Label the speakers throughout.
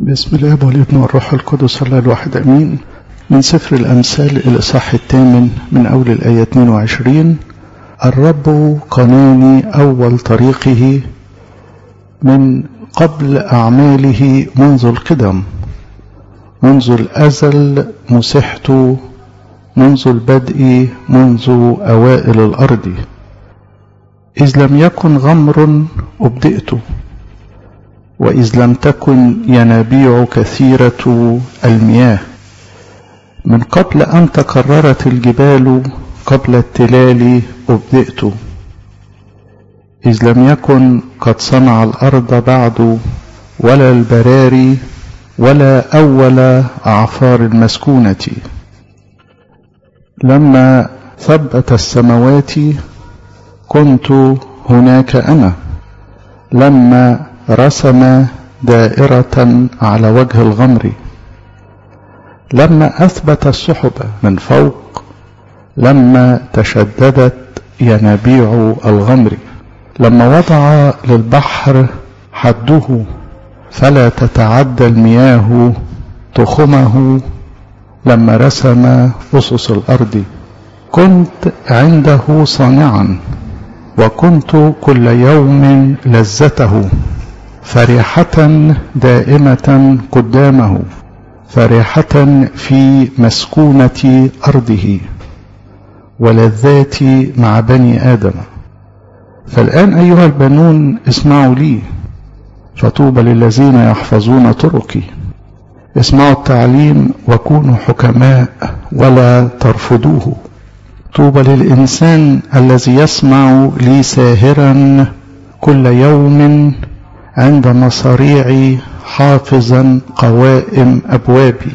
Speaker 1: بسم الله والابن والروح القدس الله الواحد امين من سفر الامثال الاصحاح الثامن من اول الايه 22 الرب قناني اول طريقه من قبل اعماله منذ القدم منذ الازل مسحت منذ البدء منذ اوائل الارض اذ لم يكن غمر ابدئت وإذ لم تكن ينابيع كثيرة المياه من قبل أن تكررت الجبال قبل التلال أبدئت إذ لم يكن قد صنع الأرض بعد ولا البراري ولا أول أعفار المسكونة لما ثبت السماوات كنت هناك أنا لما رسم دائرة على وجه الغمر لما أثبت السحب من فوق لما تشددت ينابيع الغمر لما وضع للبحر حده فلا تتعدى المياه تخمه لما رسم أسس الأرض كنت عنده صانعا وكنت كل يوم لذته فرحة دائمة قدامه فرحة في مسكونة أرضه ولذاتي مع بني آدم فالآن أيها البنون اسمعوا لي فطوبى للذين يحفظون طرقي اسمعوا التعليم وكونوا حكماء ولا ترفضوه طوبى للإنسان الذي يسمع لي ساهرا كل يوم عند مصاريعي حافظا قوائم أبوابي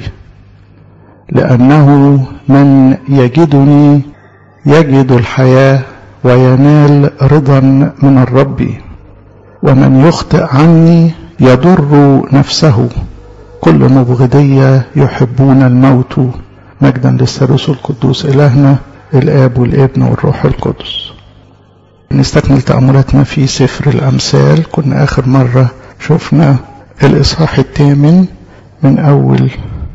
Speaker 1: لأنه من يجدني يجد الحياة وينال رضا من الرب ومن يخطئ عني يضر نفسه كل مبغضية يحبون الموت مجدا للثالوث القدوس إلهنا الآب والابن والروح القدس نستكمل تأملاتنا في سفر الأمثال كنا آخر مرة شفنا الإصحاح الثامن من أول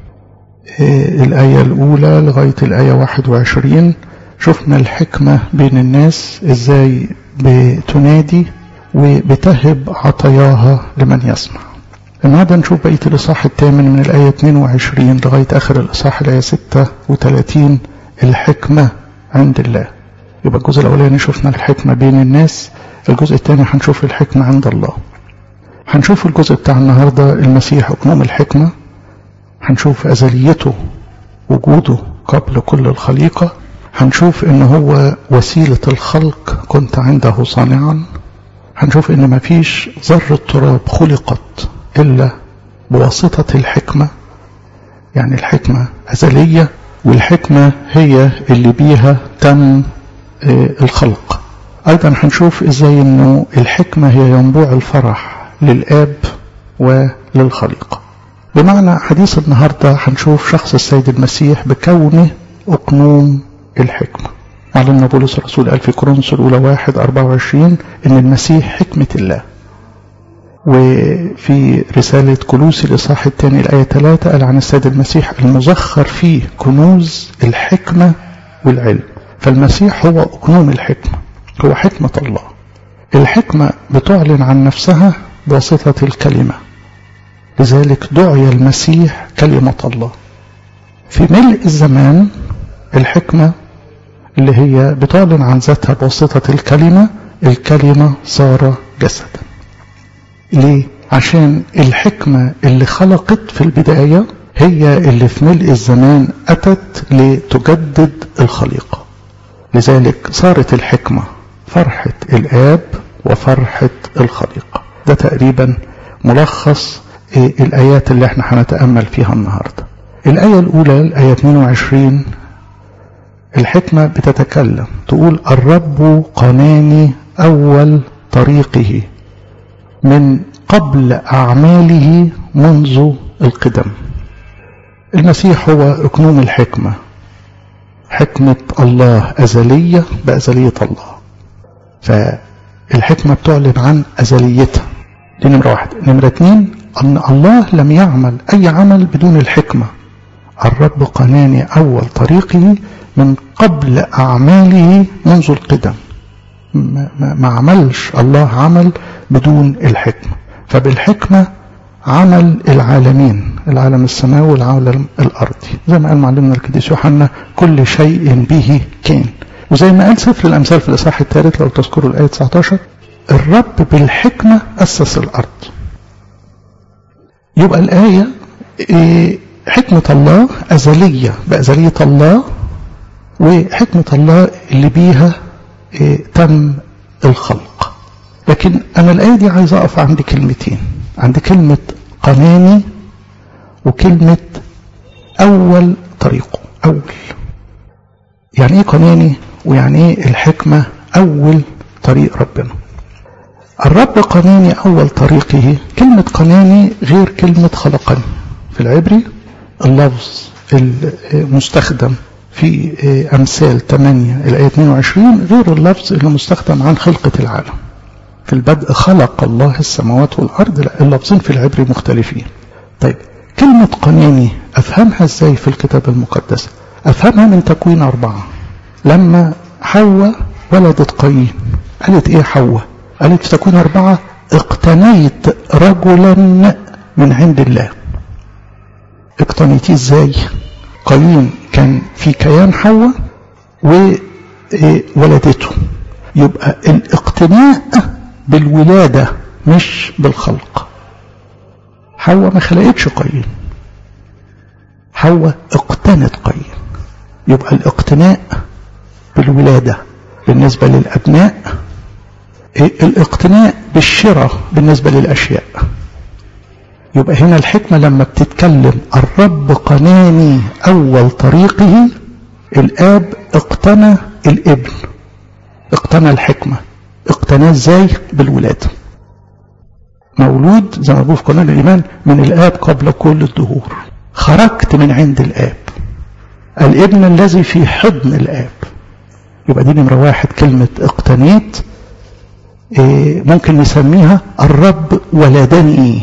Speaker 1: الآية الأولى لغاية الآية 21 شفنا الحكمة بين الناس إزاي بتنادي وبتهب عطاياها لمن يسمع النهارده نشوف بقية الإصحاح الثامن من الآية 22 لغاية آخر الإصحاح الآية 36 الحكمة عند الله يبقى الجزء الأولاني شفنا الحكمة بين الناس الجزء الثاني هنشوف الحكمة عند الله هنشوف الجزء بتاع النهاردة المسيح أقنوم الحكمة هنشوف أزليته وجوده قبل كل الخليقة هنشوف ان هو وسيلة الخلق كنت عنده صانعا هنشوف ان مفيش ذرة تراب خلقت الا بواسطة الحكمة يعني الحكمة أزلية والحكمة هي اللي بيها تم الخلق أيضا هنشوف إزاي أنه الحكمة هي ينبوع الفرح للآب وللخليقة بمعنى حديث النهاردة هنشوف شخص السيد المسيح بكونه أقنوم الحكمة علمنا بولس الرسول قال في كورنثوس الأولى واحد أربعة وعشرين إن المسيح حكمة الله وفي رسالة كلوسي الإصحاح الثاني الآية 3 قال عن السيد المسيح المزخر فيه كنوز الحكمة والعلم فالمسيح هو أقنوم الحكمة هو حكمة الله الحكمة بتعلن عن نفسها بواسطة الكلمة لذلك دعي المسيح كلمة الله في ملء الزمان الحكمة اللي هي بتعلن عن ذاتها بواسطة الكلمة الكلمة صار جسدا ليه؟ عشان الحكمة اللي خلقت في البداية هي اللي في ملء الزمان أتت لتجدد الخليقة لذلك صارت الحكمة فرحة الآب وفرحة الخليقة ده تقريبا ملخص الآيات اللي احنا هنتأمل فيها النهاردة الآية الأولى الآية 22 الحكمة بتتكلم تقول الرب قناني أول طريقه من قبل أعماله منذ القدم المسيح هو أكنوم الحكمة حكمة الله أزلية بأزلية الله فالحكمة بتعلن عن أزليتها دي نمرة واحد نمرة اتنين أن الله لم يعمل أي عمل بدون الحكمة الرب قناني أول طريقه من قبل أعماله منذ القدم ما, ما, ما عملش الله عمل بدون الحكمة فبالحكمة عمل العالمين العالم السماوي والعالم الأرضي زي ما قال معلمنا القديس يوحنا كل شيء به كان وزي ما قال سفر الأمثال في الإصحاح الثالث لو تذكروا الآية 19 الرب بالحكمة أسس الأرض يبقى الآية إيه حكمة الله أزلية بأزلية الله وحكمة الله اللي بيها إيه تم الخلق لكن أنا الآية دي عايز أقف عند كلمتين عند كلمة قناني وكلمة أول طريقه أول يعني إيه قناني ويعني إيه الحكمة أول طريق ربنا الرب قناني أول طريقه كلمة قناني غير كلمة خلقني في العبري اللفظ المستخدم في أمثال 8 الآية 22 غير اللفظ اللي مستخدم عن خلقة العالم في البدء خلق الله السماوات والأرض لا اللفظين في العبري مختلفين طيب كلمة قناني أفهمها إزاي في الكتاب المقدس أفهمها من تكوين أربعة لما حواء ولدت قايين قالت إيه حواء قالت في تكوين أربعة اقتنيت رجلا من عند الله اقتنيتيه ازاي قايين كان في كيان حواء وولدته يبقى الاقتناء بالولادة مش بالخلق حواء ما خلقتش قايين حواء اقتنت قايين يبقى الاقتناء بالولادة بالنسبة للأبناء الاقتناء بالشراء بالنسبة للأشياء يبقى هنا الحكمة لما بتتكلم الرب قناني أول طريقه الآب اقتنى الابن اقتنى الحكمة اقتناه ازاي بالولادة مولود زي ما بقول في قانون الإيمان من الآب قبل كل الدهور خرجت من عند الآب الابن الذي في حضن الآب يبقى دي نمرة واحد كلمة اقتنيت إيه ممكن نسميها الرب ولدني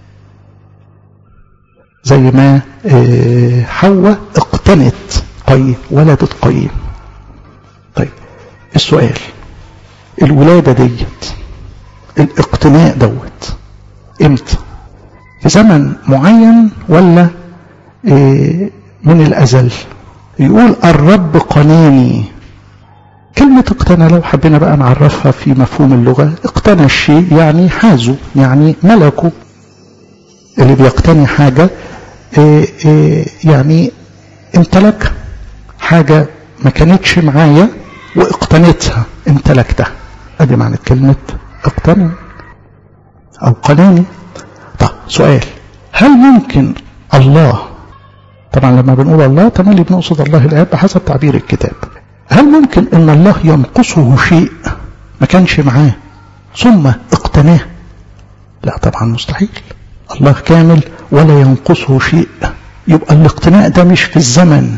Speaker 1: زي ما إيه حواء اقتنت قايين ولدت قايين طيب السؤال الولادة ديت الاقتناء دوت امتى في زمن معين ولا إيه من الأزل يقول الرب قناني كلمة اقتنى لو حبينا بقى نعرفها في مفهوم اللغة اقتنى الشيء يعني حازه يعني ملكه اللي بيقتني حاجة إيه إيه يعني امتلك حاجة ما كانتش معايا واقتنيتها امتلكتها ادي معنى كلمة اقتنى او قناني طب سؤال هل ممكن الله طبعا لما بنقول الله تملي بنقصد الله الاب بحسب تعبير الكتاب هل ممكن ان الله ينقصه شيء ما كانش معاه ثم اقتناه لا طبعا مستحيل الله كامل ولا ينقصه شيء يبقى الاقتناء ده مش في الزمن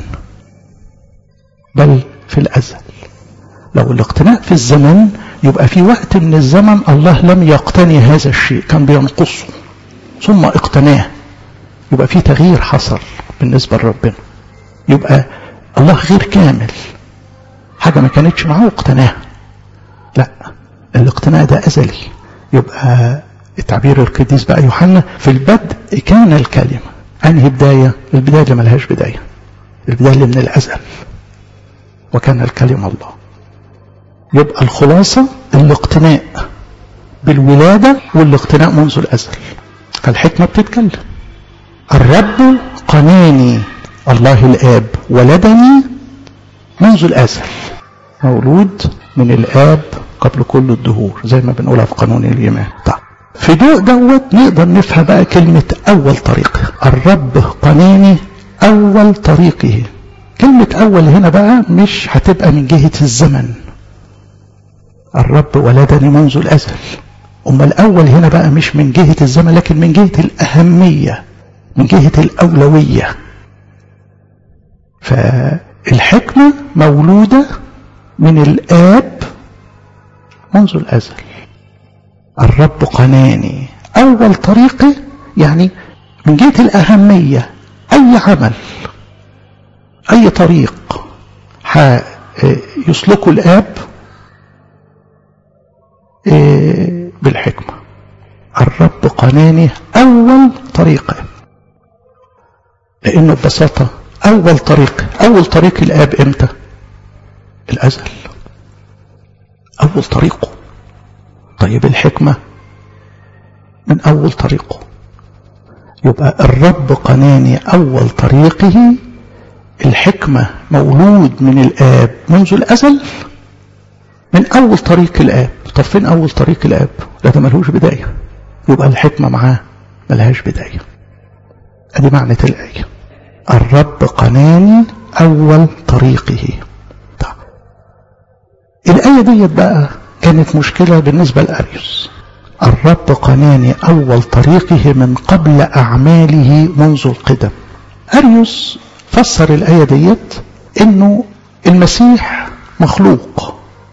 Speaker 1: بل في الازل لو الاقتناء في الزمن يبقى في وقت من الزمن الله لم يقتني هذا الشيء كان بينقصه ثم اقتناه يبقى في تغيير حصل بالنسبة لربنا يبقى الله غير كامل حاجة ما كانتش معاه واقتناها لا الاقتناء ده أزلي يبقى التعبير القديس بقى يوحنا في البدء كان الكلمة أنهي بداية البداية اللي ملهاش بداية البداية اللي من الأزل وكان الكلمة الله يبقى الخلاصة الاقتناء بالولادة والاقتناء منذ الأزل فالحكمة بتتكلم الرب قناني الله الآب ولدني منذ الأزل مولود من الآب قبل كل الدهور زي ما بنقولها في قانون الإيمان طيب في ضوء دوت نقدر نفهم بقى كلمة أول طريق الرب قناني أول طريقه كلمة أول هنا بقى مش هتبقى من جهة الزمن الرب ولدني منذ الأزل أما الأول هنا بقى مش من جهة الزمن لكن من جهة الأهمية من جهة الأولوية فالحكمة مولودة من الآب منذ الأزل الرب قناني أول طريقه يعني من جهة الأهمية أي عمل أي طريق يسلكه الآب بالحكمة الرب قناني أول طريقة لأنه ببساطة أول طريق أول طريق الآب إمتى الأزل أول طريقه طيب الحكمة من أول طريقه يبقى الرب قناني أول طريقه الحكمة مولود من الآب منذ الأزل من أول طريق الآب طب فين أول طريق الآب لا ده ملهوش بداية يبقى الحكمة معاه ملهاش بداية ادي معنى الآية الرب قناني أول طريقه طيب. الآية ديت بقى كانت مشكلة بالنسبة لأريوس الرب قناني أول طريقه من قبل أعماله منذ القدم أريوس فسر الآية ديت إنه المسيح مخلوق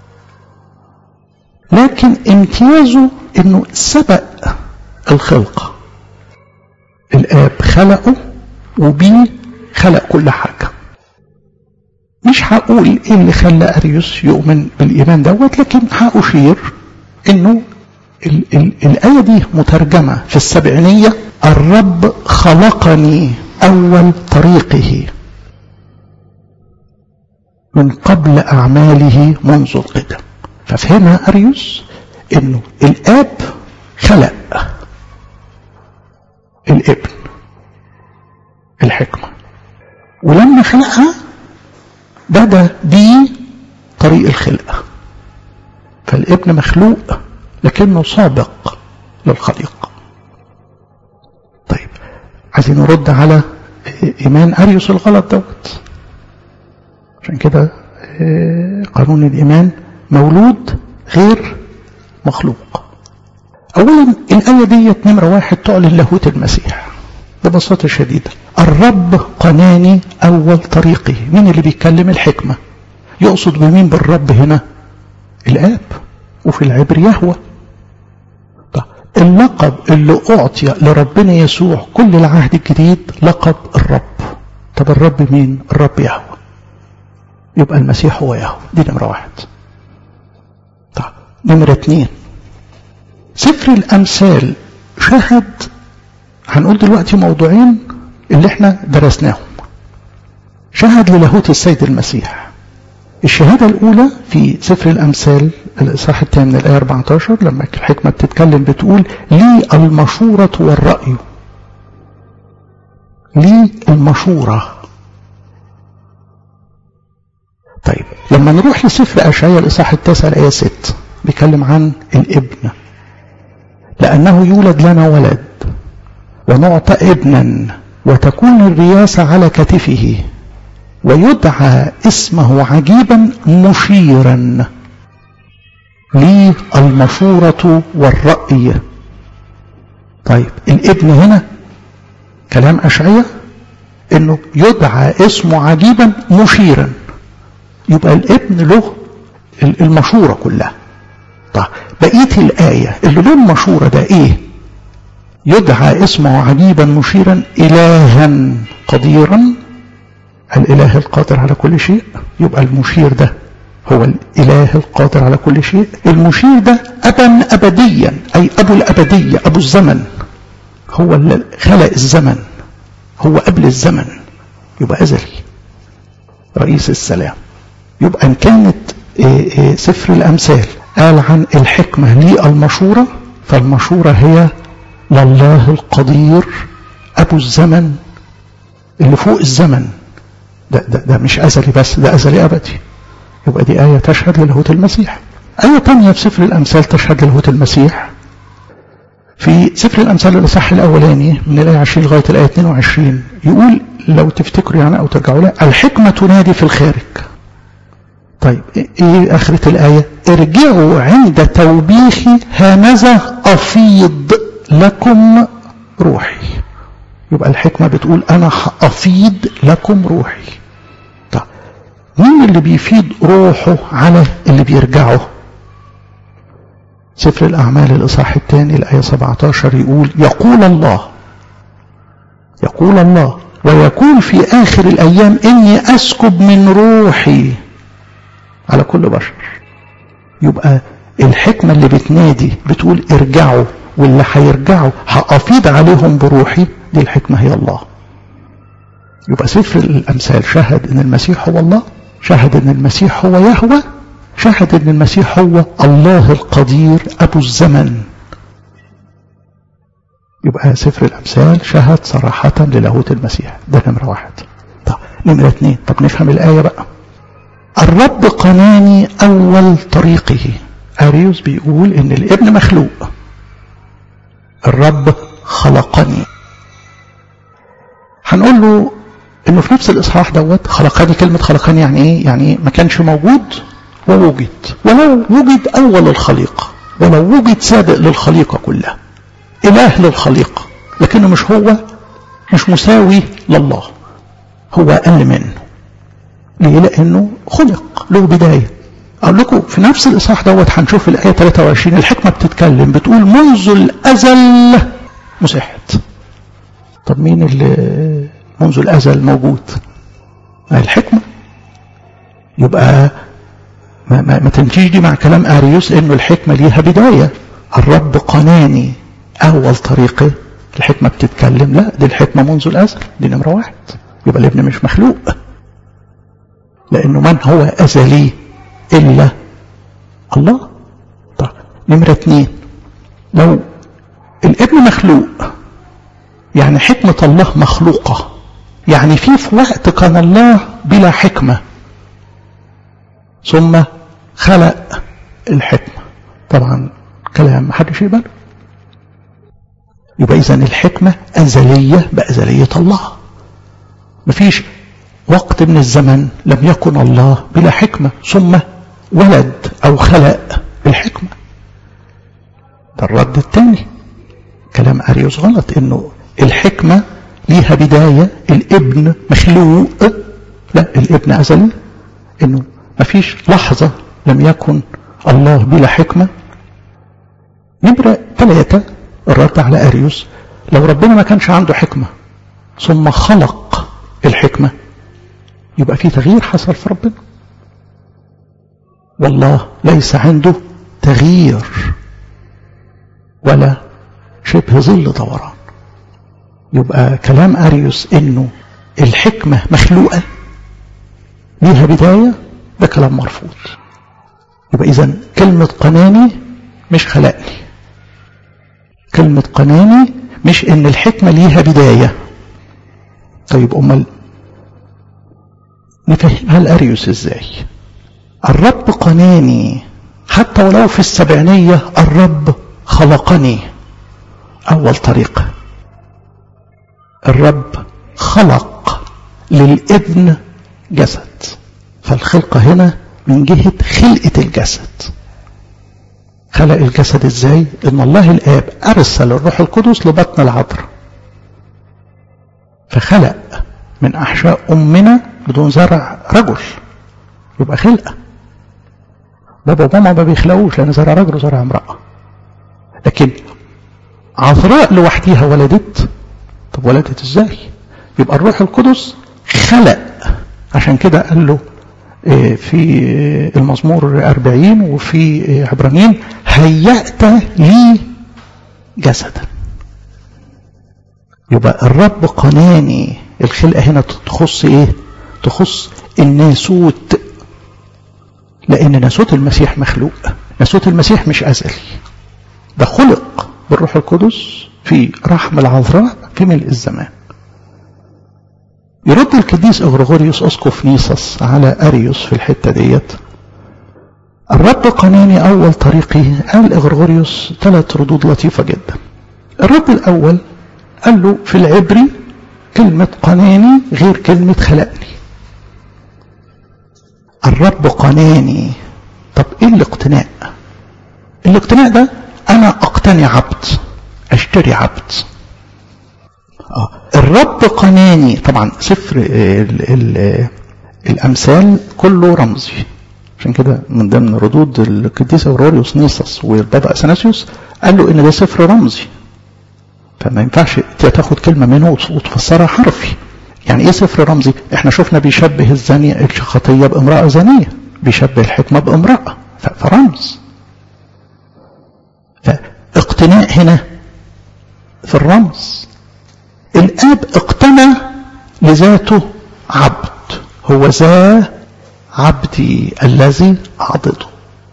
Speaker 1: لكن امتيازه إنه سبق الخلقة الآب خلقه وبيه خلق كل حاجة مش هقول ايه اللي خلى اريوس يؤمن بالايمان دوت لكن هاشير انه ال ال الايه دي مترجمه في السبعينيه الرب خلقني اول طريقه من قبل اعماله منذ القدم ففهمها اريوس انه الاب خلق الابن الحكمه ولما خلقها بدا بيه طريق الخلقة فالابن مخلوق لكنه سابق للخليقة طيب عايزين نرد على إيمان أريوس الغلط دوت عشان كده قانون الإيمان مولود غير مخلوق أولا الآية ديت نمرة واحد تعلن لاهوت المسيح ببساطة شديدة الرب قناني أول طريقه مين اللي بيتكلم الحكمة يقصد بمين بالرب هنا الآب وفي العبر يهوى اللقب اللي أعطي لربنا يسوع كل العهد الجديد لقب الرب طب الرب مين الرب يهوى يبقى المسيح هو يهوى دي نمرة واحد طب نمرة اتنين سفر الأمثال شهد هنقول دلوقتي موضوعين اللي احنا درسناهم شهد للاهوت السيد المسيح الشهادة الأولى في سفر الأمثال الإصحاح الثاني من الآية 14 لما الحكمة بتتكلم بتقول لي المشورة والرأي لي المشورة طيب لما نروح لسفر أشعياء الإصحاح التاسع الآية 6 بيتكلم عن الابن لأنه يولد لنا ولد ونعطى ابنا وتكون الرياسة على كتفه ويدعى اسمه عجيبا مشيرا لي المشورة والرأي طيب الابن هنا كلام أشعية انه يدعى اسمه عجيبا مشيرا يبقى الابن له المشورة كلها طيب بقية الآية اللي له المشورة ده ايه يدعى اسمه عجيبا مشيرا إلها قديرا الإله القادر على كل شيء يبقى المشير ده هو الإله القادر على كل شيء المشير ده أبا أبديا أي أبو الأبدية أبو الزمن هو اللي خلق الزمن هو قبل الزمن يبقى أزلي رئيس السلام يبقى إن كانت سفر الأمثال قال عن الحكمة لي المشورة فالمشورة هي لله القدير أبو الزمن اللي فوق الزمن ده, ده, ده مش أزلي بس ده أزلي أبدي يبقى دي آية تشهد للاهوت المسيح آية تانية في سفر الأمثال تشهد للاهوت المسيح في سفر الأمثال الإصحاح الأولاني من الآية 20 لغاية الآية 22 يقول لو تفتكروا يعني أو ترجعوا لها الحكمة تنادي في الخارج طيب إيه آخرة الآية ارجعوا عند توبيخي هانذا أفيض لكم روحي يبقى الحكمة بتقول أنا أفيض لكم روحي طيب مين اللي بيفيض روحه على اللي بيرجعه سفر الأعمال الإصحاح الثاني الآية 17 يقول يقول الله يقول الله ويكون في آخر الأيام إني أسكب من روحي على كل بشر يبقى الحكمة اللي بتنادي بتقول ارجعوا واللي هيرجعوا هأفيض عليهم بروحي دي الحكمة هي الله يبقى سفر الأمثال شهد إن المسيح هو الله شهد إن المسيح هو يهوى شهد إن المسيح هو الله القدير أبو الزمن يبقى سفر الأمثال شهد صراحة للاهوت المسيح ده نمرة واحد طب نمرة اثنين طب نفهم الآية بقى الرب قناني أول طريقه أريوس بيقول إن الابن مخلوق الرب خلقني هنقول له انه في نفس الاصحاح دوت خلقني كلمه خلقني يعني ايه يعني ما كانش موجود ووجد ولو وجد اول الخليقه ولو وجد سابق للخليقه كلها اله للخليقه لكنه مش هو مش مساوي لله هو اقل منه ليه لانه خلق له بدايه اقول لكم في نفس الاصحاح دوت هنشوف الايه 23 الحكمه بتتكلم بتقول منذ الازل مسحت طب مين اللي منذ الازل موجود الحكمه يبقى ما, ما, ما تنتيش دي مع كلام اريوس انه الحكمه ليها بدايه الرب قناني اول طريقه الحكمه بتتكلم لا دي الحكمه منذ الازل دي نمره واحد يبقى الابن مش مخلوق لانه من هو ازلي الا الله طيب نمره اثنين لو الابن مخلوق يعني حكمة الله مخلوقة يعني في في وقت كان الله بلا حكمة ثم خلق الحكمة طبعا كلام محدش يقبله يبقى إذا الحكمة أزلية بأزلية الله مفيش وقت من الزمن لم يكن الله بلا حكمة ثم ولد أو خلق الحكمة ده الرد الثاني كلام أريوس غلط إنه الحكمة ليها بداية الابن مخلوق لا الابن أزلي إنه مفيش لحظة لم يكن الله بلا حكمة نمرة ثلاثة الرد على أريوس لو ربنا ما كانش عنده حكمة ثم خلق الحكمة يبقى في تغيير حصل في ربنا والله ليس عنده تغيير ولا شبه ظل دوران يبقى كلام أريوس إنه الحكمة مخلوقة ليها بداية ده كلام مرفوض يبقى إذا كلمة قناني مش خلقني كلمة قناني مش إن الحكمة ليها بداية طيب أمال نفهمها الأريوس إزاي الرب قناني حتى ولو في السبعينية الرب خلقني أول طريقة الرب خلق للابن جسد فالخلقة هنا من جهة خلقة الجسد خلق الجسد ازاي ان الله الاب ارسل الروح القدس لبطن العذراء فخلق من احشاء امنا بدون زرع رجل يبقى خلقه بابا وماما ما بيخلقوش لان زرع رجل وزرع امراه لكن عذراء لوحدها ولدت طب ولدت ازاي يبقى الروح القدس خلق عشان كده قال له في المزمور أربعين وفي عبرانيين هيأت لي جسدا يبقى الرب قناني الخلقة هنا تخص ايه تخص الناسوت لان ناسوت المسيح مخلوق ناسوت المسيح مش ازلي ده خلق بالروح القدس في رحم العذراء في ملء الزمان يرد القديس اغريغوريوس اسقف نيسوس على اريوس في الحته ديت الرب قناني اول طريقي قال اغريغوريوس ثلاث ردود لطيفه جدا الرد الاول قال له في العبري كلمه قناني غير كلمه خلقني الرب قناني طب ايه الاقتناء الاقتناء ده انا اقتني عبد اشتري عبد آه. الرب قناني طبعا سفر ال ال الامثال كله رمزي عشان كده من ضمن ردود القديس اوروريوس نيسوس والبابا اثناسيوس قال له ان ده سفر رمزي فما ينفعش تاخد كلمة منه وتفسرها حرفي يعني ايه سفر رمزي احنا شفنا بيشبه الزانية الخطية بامرأة زانية بيشبه الحكمة بامرأة فرمز فاقتناء هنا في الرمز الاب اقتنى لذاته عبد هو ذا عبدي الذي اعضده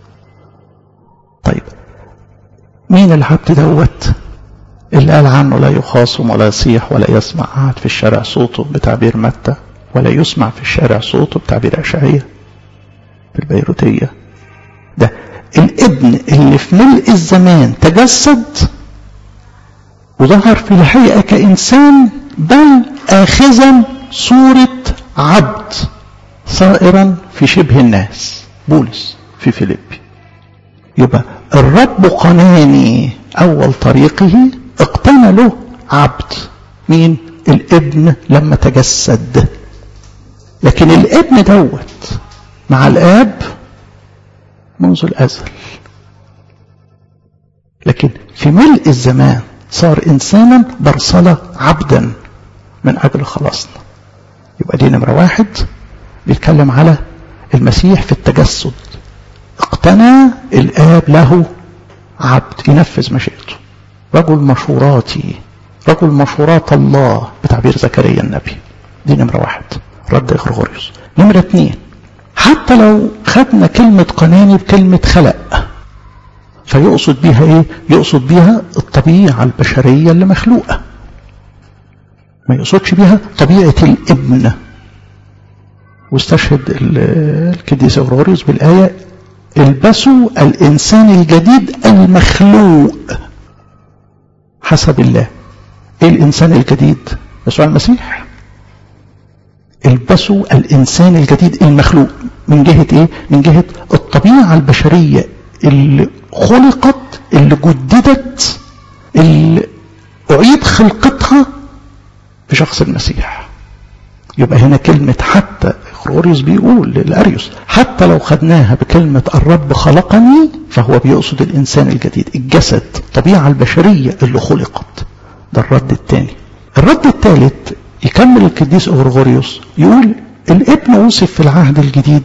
Speaker 1: طيب مين العبد دوت اللي قال عنه لا يخاصم ولا يصيح ولا يسمع قاعد في الشارع صوته بتعبير متى ولا يسمع في الشارع صوته بتعبير أشعية في البيروتية ده الابن اللي في ملء الزمان تجسد وظهر في الحقيقة كإنسان بل آخذا صورة عبد صائرا في شبه الناس بولس في فيليبي يبقى الرب قناني أول طريقه اقتنى له عبد مين الابن لما تجسد لكن الابن دوت مع الاب منذ الازل لكن في ملء الزمان صار انسانا برصلة عبدا من اجل خلاصنا يبقى دي نمرة واحد بيتكلم على المسيح في التجسد اقتنى الاب له عبد ينفذ مشيئته رجل مشوراتي رجل مشورات الله بتعبير زكريا النبي دي نمرة واحد رد غرغوريوس نمرة اتنين حتى لو خدنا كلمة قناني بكلمة خلق فيقصد بيها ايه يقصد بيها الطبيعة البشرية اللي مخلوقة ما يقصدش بيها طبيعة الابن واستشهد الكديس غرغوريوس بالآية البسوا الإنسان الجديد المخلوق حسب الله ايه الانسان الجديد يسوع المسيح البسوا الانسان الجديد المخلوق من جهة ايه من جهة الطبيعة البشرية اللي خلقت اللي جددت اللي اعيد خلقتها في شخص المسيح يبقى هنا كلمة حتى غروريوس بيقول للأريوس حتى لو خدناها بكلمة الرب خلقني فهو بيقصد الإنسان الجديد الجسد الطبيعة البشرية اللي خلقت ده الرد الثاني الرد الثالث يكمل القديس أغرغوريوس يقول الابن وصف في العهد الجديد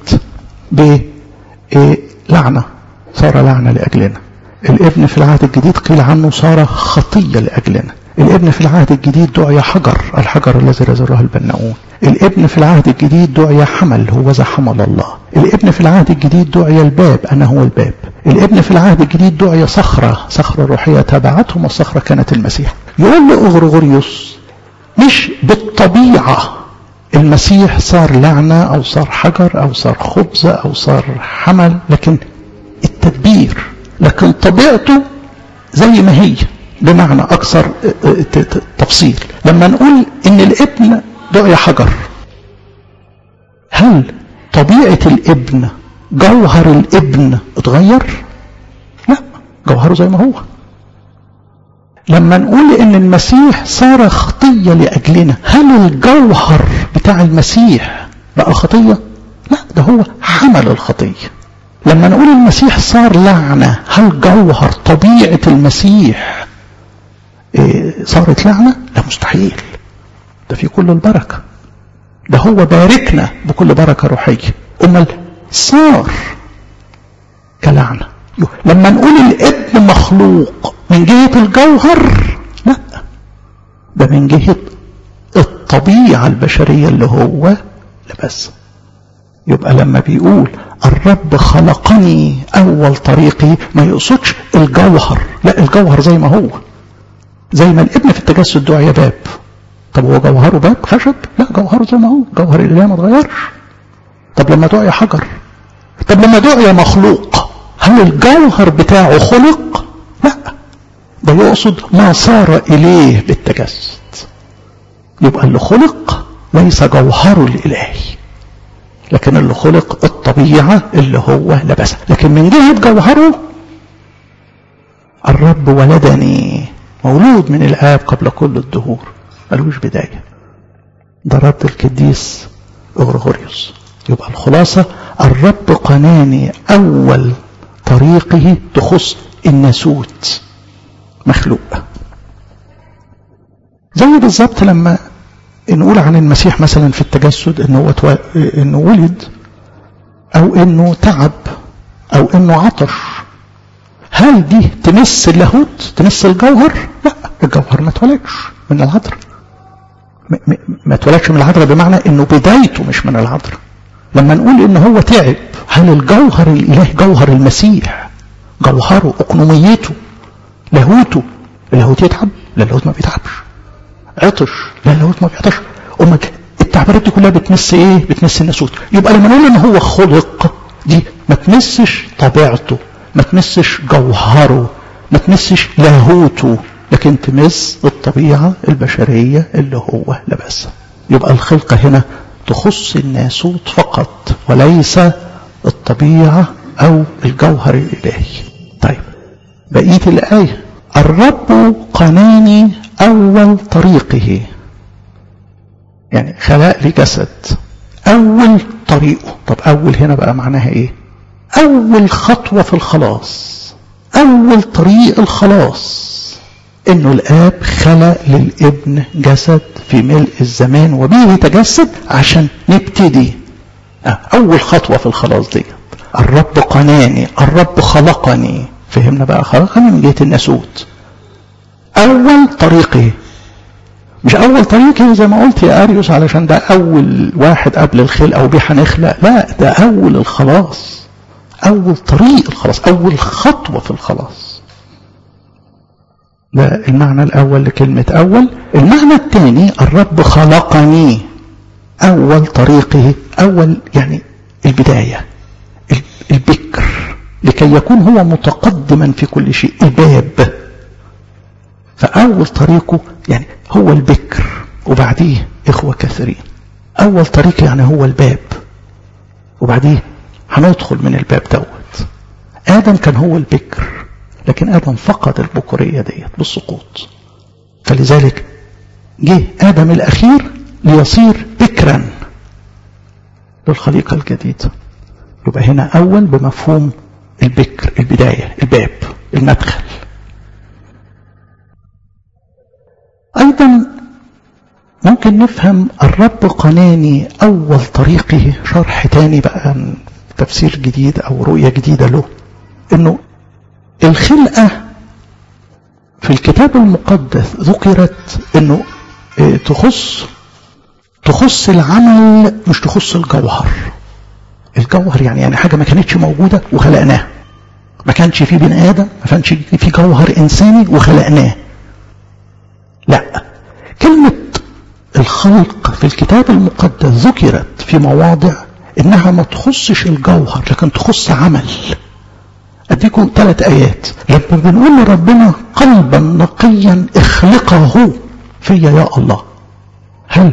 Speaker 1: بلعنة صار لعنة لأجلنا الابن في العهد الجديد قيل عنه صار خطية لأجلنا الابن في العهد الجديد دعي حجر الحجر الذي رزقه البناؤون الابن في العهد الجديد دعي حمل هو ذا حمل الله الابن في العهد الجديد دعي الباب أنا هو الباب الابن في العهد الجديد دعي صخرة صخرة روحية تبعتهم والصخرة كانت المسيح يقول لأغرغوريوس مش بالطبيعة المسيح صار لعنة أو صار حجر أو صار خبز أو صار حمل لكن التدبير لكن طبيعته زي ما هي بمعنى أكثر تفصيل لما نقول إن الابن دعي حجر هل طبيعة الابن جوهر الابن اتغير لا جوهره زي ما هو لما نقول ان المسيح صار خطية لأجلنا هل الجوهر بتاع المسيح بقى خطية لا ده هو حمل الخطية لما نقول المسيح صار لعنة هل جوهر طبيعة المسيح إيه صارت لعنة لا مستحيل ده في كل البركة ده هو باركنا بكل بركة روحية أمال صار كلعنة لما نقول الابن مخلوق من جهة الجوهر لا ده من جهة الطبيعة البشرية اللي هو لبس يبقى لما بيقول الرب خلقني أول طريقي ما يقصدش الجوهر لا الجوهر زي ما هو زي ما الابن في التجسد دعي باب طب هو جوهره باب خشب لا جوهره زي ما هو جوهر الإله ما اتغيرش طب لما دعي حجر طب لما دعي مخلوق هل الجوهر بتاعه خلق لا ده يقصد ما صار إليه بالتجسد يبقى اللي خلق ليس جوهره الإلهي لكن اللي خلق الطبيعة اللي هو لبسها لكن من جهة جوهره الرب ولدني مولود من الآب قبل كل الدهور ملوش بداية ده رد القديس أغرغوريوس يبقى الخلاصة الرب قناني أول طريقه تخص الناسوت مخلوق زي بالظبط لما نقول عن المسيح مثلا في التجسد انه هو تو... انه ولد او انه تعب او انه عطش هل دي تمس اللاهوت تمس الجوهر لا الجوهر ما اتولدش من العذراء ما اتولدش من العذراء بمعنى انه بدايته مش من العذراء لما نقول ان هو تعب هل الجوهر الالهي جوهر المسيح جوهره اقنوميته لاهوته اللاهوت يتعب لا اللاهوت ما بيتعبش عطش لا اللاهوت ما بيعطش امال التعبيرات دي كلها بتمس ايه بتمس الناسوت يبقى لما نقول ان هو خلق دي ما تمسش طبيعته ما تمسش جوهره ما تمسش لاهوته لكن تمس الطبيعة البشرية اللي هو لبسها يبقى الخلقة هنا تخص الناسوت فقط وليس الطبيعة أو الجوهر الإلهي طيب بقية الآية الرب قناني أول طريقه يعني خلق لي جسد أول طريقه طب أول هنا بقى معناها إيه أول خطوة في الخلاص أول طريق الخلاص إنه الآب خلق للابن جسد في ملء الزمان وبه يتجسد عشان نبتدي أول خطوة في الخلاص دي الرب قناني الرب خلقني فهمنا بقى خلقني من جهة الناسوت أول طريقي مش أول طريقي زي ما قلت يا أريوس علشان ده أول واحد قبل الخلق أو بيه هنخلق لا ده أول الخلاص أول طريق الخلاص أول خطوة في الخلاص ده المعنى الأول لكلمة أول المعنى الثاني الرب خلقني أول طريقه أول يعني البداية البكر لكي يكون هو متقدما في كل شيء الباب فأول طريقه يعني هو البكر وبعديه إخوة كثيرين أول طريق يعني هو الباب وبعديه هندخل من الباب دوت آدم كان هو البكر لكن آدم فقد البكورية ديت بالسقوط فلذلك جه آدم الأخير ليصير بكرا للخليقة الجديدة يبقى هنا أول بمفهوم البكر البداية الباب المدخل أيضا ممكن نفهم الرب قناني أول طريقه شرح تاني بقى تفسير جديد أو رؤية جديدة له إنه الخلقة في الكتاب المقدس ذكرت إنه تخص تخص العمل مش تخص الجوهر الجوهر يعني يعني حاجة ما كانتش موجودة وخلقناها ما كانش في بني آدم ما كانش في جوهر إنساني وخلقناه لا كلمة الخلق في الكتاب المقدس ذكرت في مواضع انها ما تخصش الجوهر لكن تخص عمل اديكم ثلاث ايات لما بنقول لربنا قلبا نقيا اخلقه فيا يا الله هل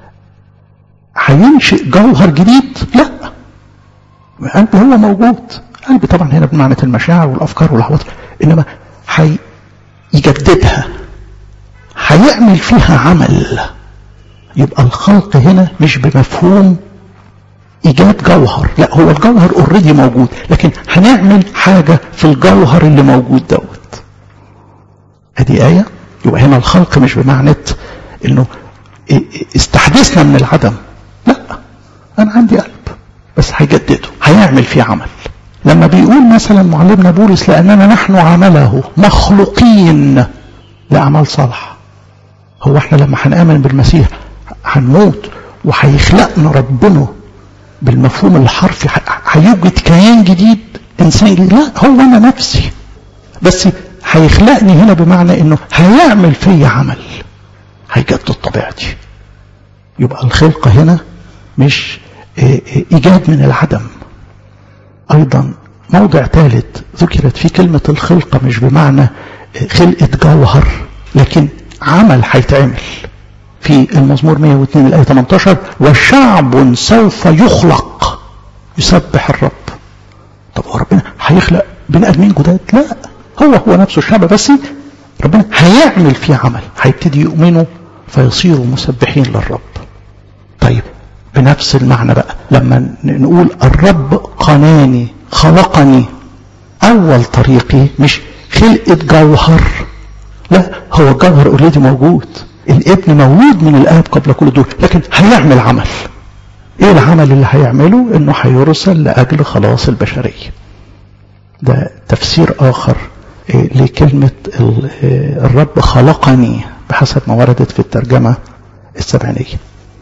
Speaker 1: هينشئ جوهر جديد لا قلبي هو موجود قلبي طبعا هنا بمعنى المشاعر والافكار والعواطف انما هيجددها هيعمل فيها عمل يبقى الخلق هنا مش بمفهوم ايجاد جوهر لا هو الجوهر اوريدي موجود لكن هنعمل حاجة في الجوهر اللي موجود دوت ادي آية يبقى هنا الخلق مش بمعنى انه استحدثنا من العدم لا انا عندي قلب بس هيجدده هيعمل فيه عمل لما بيقول مثلا معلمنا بولس لاننا نحن عمله مخلوقين لاعمال صالحه هو احنا لما هنآمن بالمسيح هنموت وهيخلقنا ربنا بالمفهوم الحرفي هيوجد كيان جديد انسان جديد لا هو انا نفسي بس هيخلقني هنا بمعنى انه هيعمل فيا عمل هيجدد طبيعتي يبقى الخلقة هنا مش ايجاد من العدم ايضا موضع ثالث ذكرت فيه كلمة الخلقة مش بمعنى خلقة جوهر لكن عمل هيتعمل في المزمور 102 الآية 18 وشعب سوف يخلق يسبح الرب طب هو ربنا هيخلق بني ادمين جداد لا هو هو نفسه الشعب بس ربنا هيعمل فيه عمل هيبتدي يؤمنوا فيصيروا مسبحين للرب طيب بنفس المعنى بقى لما نقول الرب قناني خلقني اول طريقي مش خلقة جوهر لا هو الجوهر اوريدي موجود الابن مولود من الاب قبل كل دول لكن هيعمل عمل ايه العمل اللي هيعمله انه هيرسل لاجل خلاص البشريه ده تفسير اخر لكلمه الرب خلقني بحسب ما وردت في الترجمه السبعينيه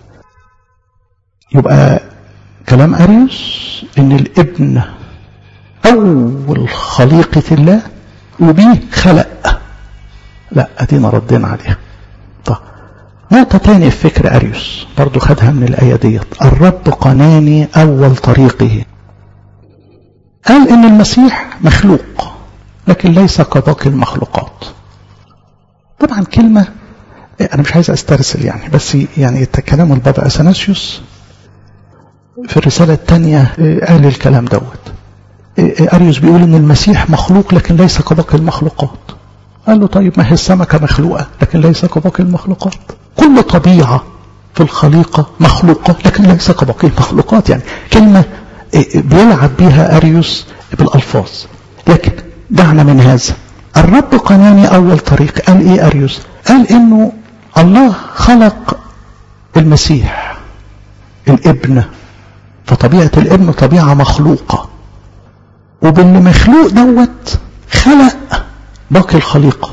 Speaker 1: يبقى كلام اريوس ان الابن اول خليقه الله وبيه خلق لا ادينا ردينا عليها طب نقطة تانية في فكر أريوس برضو خدها من الآية ديت الرب قناني أول طريقه قال إن المسيح مخلوق لكن ليس كباقي المخلوقات طبعا كلمة أنا مش عايز أسترسل يعني بس يعني كلام البابا أثناسيوس في الرسالة الثانية قال الكلام دوت أريوس بيقول إن المسيح مخلوق لكن ليس كباقي المخلوقات قال له طيب ما هي السمكة مخلوقة لكن ليس كباقي المخلوقات كل طبيعة في الخليقة مخلوقة لكن ليس كباقي المخلوقات يعني كلمة بيلعب بها أريوس بالألفاظ لكن دعنا من هذا الرب قناني أول طريق قال إيه أريوس قال إنه الله خلق المسيح الابن فطبيعة الابن طبيعة مخلوقة وباللي مخلوق دوت خلق باقي الخليقة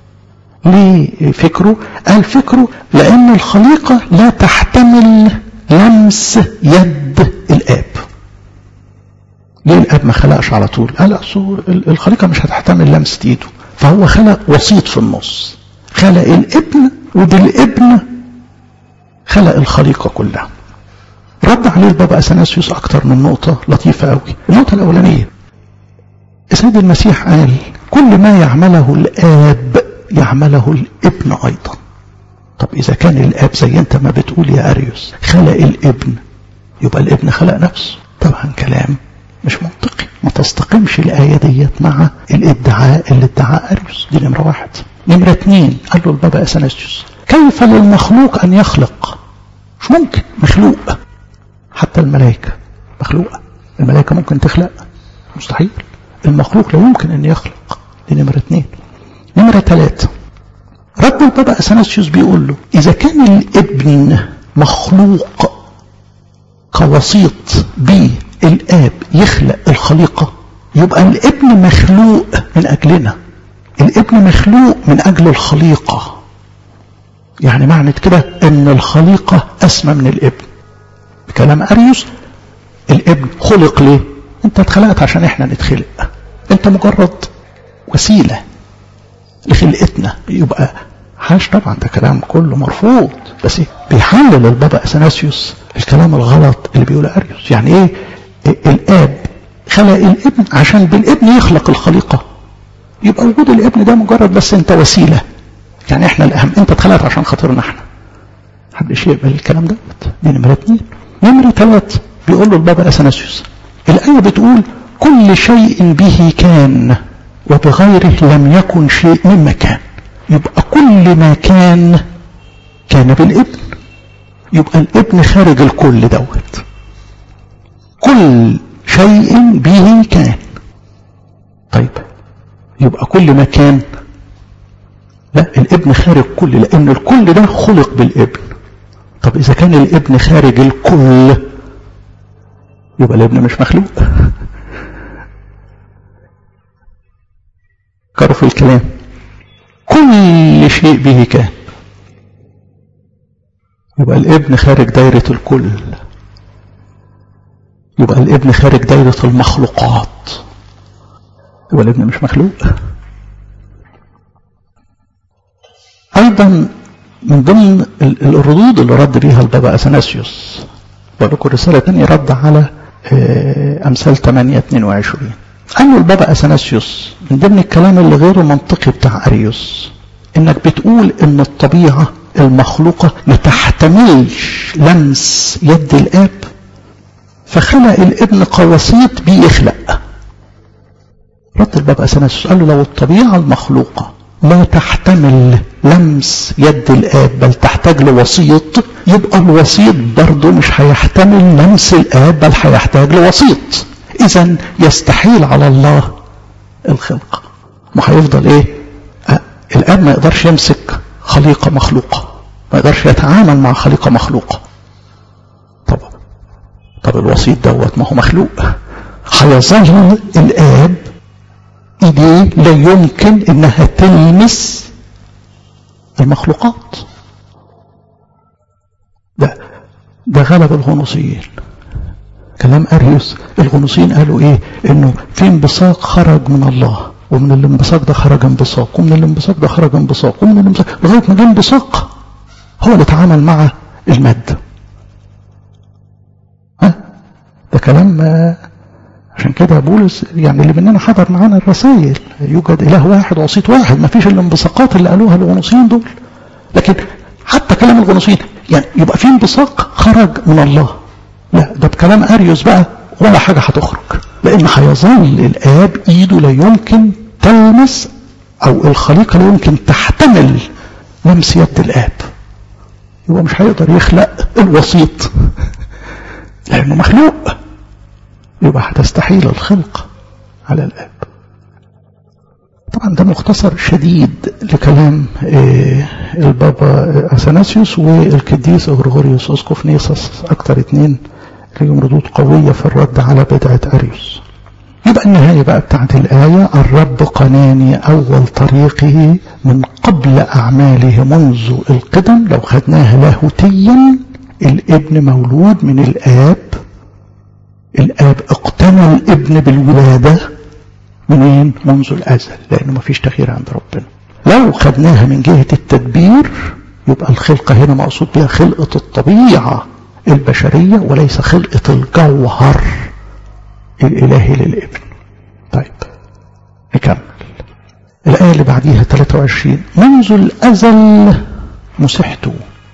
Speaker 1: ليه فكره قال فكره لأن الخليقة لا تحتمل لمس يد الآب ليه الآب ما خلقش على طول قال الخليقة مش هتحتمل لمس ايده فهو خلق وسيط في النص خلق الابن وبالابن خلق الخليقة كلها رد عليه البابا أثناسيوس أكتر من نقطة لطيفة قوي النقطة الأولانية السيد المسيح قال كل ما يعمله الآب يعمله الابن أيضا طب إذا كان الآب زي أنت ما بتقول يا أريوس خلق الابن يبقى الابن خلق نفسه طبعا كلام مش منطقي ما تستقيمش الآية ديت مع الادعاء اللي ادعاه أريوس دي نمرة واحد نمرة اتنين قال له البابا أثناسيوس كيف للمخلوق أن يخلق مش ممكن مخلوق حتى الملائكة مخلوقة الملائكة ممكن تخلق مستحيل المخلوق لا يمكن أن يخلق دي نمرة اثنين نمرة ثلاثة رد البابا أثناسيوس بيقول له إذا كان الابن مخلوق كوسيط بالآب يخلق الخليقة يبقى الابن مخلوق من أجلنا الابن مخلوق من أجل الخليقة يعني معنى كده أن الخليقة أسمى من الابن بكلام أريوس الابن خلق ليه انت اتخلقت عشان احنا نتخلق انت مجرد وسيلة لخلقتنا يبقى حاش طبعا ده كلام كله مرفوض بس إيه؟ بيحلل البابا اثناسيوس الكلام الغلط اللي بيقوله اريوس يعني ايه, إيه الاب خلق الابن عشان بالابن يخلق الخليقة يبقى وجود الابن ده مجرد بس انت وسيلة يعني احنا الاهم انت اتخلقت عشان خاطرنا احنا محدش يقبل الكلام ده دي نمرة اتنين نمرة ثلاثة بيقول له البابا اثناسيوس الآية بتقول كل شيء به كان وبغيره لم يكن شيء مما كان يبقى كل ما كان كان بالابن يبقى الابن خارج الكل دوت كل شيء به كان طيب يبقى كل ما كان لا الابن خارج كل لان الكل ده خلق بالابن طب اذا كان الابن خارج الكل يبقى الابن مش مخلوق كروا في الكلام كل شيء به كان يبقى الابن خارج دايرة الكل يبقى الابن خارج دايرة المخلوقات يبقى الابن مش مخلوق أيضا من ضمن الردود اللي رد بيها البابا أثناسيوس ولكم رسالة تانية رد على أمثال 8 22 قال له البابا أثناسيوس من ضمن الكلام اللي غير منطقي بتاع أريوس إنك بتقول إن الطبيعة المخلوقة ما تحتملش لمس يد الآب فخلق الابن قواسيط بيخلق رد البابا أثناسيوس قال له لو الطبيعة المخلوقة لا تحتمل لمس يد الآب بل تحتاج لوسيط يبقى الوسيط برضه مش هيحتمل لمس الآب بل هيحتاج لوسيط إذا يستحيل على الله الخلق ما هيفضل إيه؟ آه الآب ما يقدرش يمسك خليقة مخلوقة ما يقدرش يتعامل مع خليقة مخلوقة طب طب الوسيط دوت ما هو مخلوق هيظل الآب إيديه لا يمكن إنها تلمس المخلوقات ده ده غلب الغنوصيين كلام أريوس الغنوصيين قالوا إيه إنه في انبساط خرج من الله ومن الانبساط ده خرج انبساط ومن الانبساط ده خرج انبساط ومن الانبساط لغاية ما جه انبساط هو اللي اتعامل مع المادة ها ده كلام عشان كده بولس يعني اللي مننا حضر معانا الرسائل يوجد اله واحد وسيط واحد ما فيش الانبساقات اللي قالوها الغنوصيين دول لكن حتى كلام الغنوصيين يعني يبقى في انبساق خرج من الله لا ده بكلام اريوس بقى ولا حاجه هتخرج لان هيظل الاب ايده لا يمكن تلمس او الخليقه لا يمكن تحتمل لمس يد الاب يبقى مش هيقدر يخلق الوسيط لانه مخلوق يبقى هتستحيل الخلق على الاب طبعا ده مختصر شديد لكلام البابا اثناسيوس والقديس غريغوريوس اسقف نيسوس اكتر اتنين ليهم ردود قويه في الرد على بدعه اريوس يبقى النهاية بقى بتاعت الآية الرب قناني أول طريقه من قبل أعماله منذ القدم لو خدناها لاهوتيا الابن مولود من الآب الآب اقتنى الابن بالولادة منين؟ منذ الأزل لأنه ما فيش تغيير عند ربنا لو خدناها من جهة التدبير يبقى الخلقة هنا مقصود بها خلقة الطبيعة البشرية وليس خلقة الجوهر الإلهي للابن طيب نكمل الآية اللي بعديها 23 منذ الأزل مسحت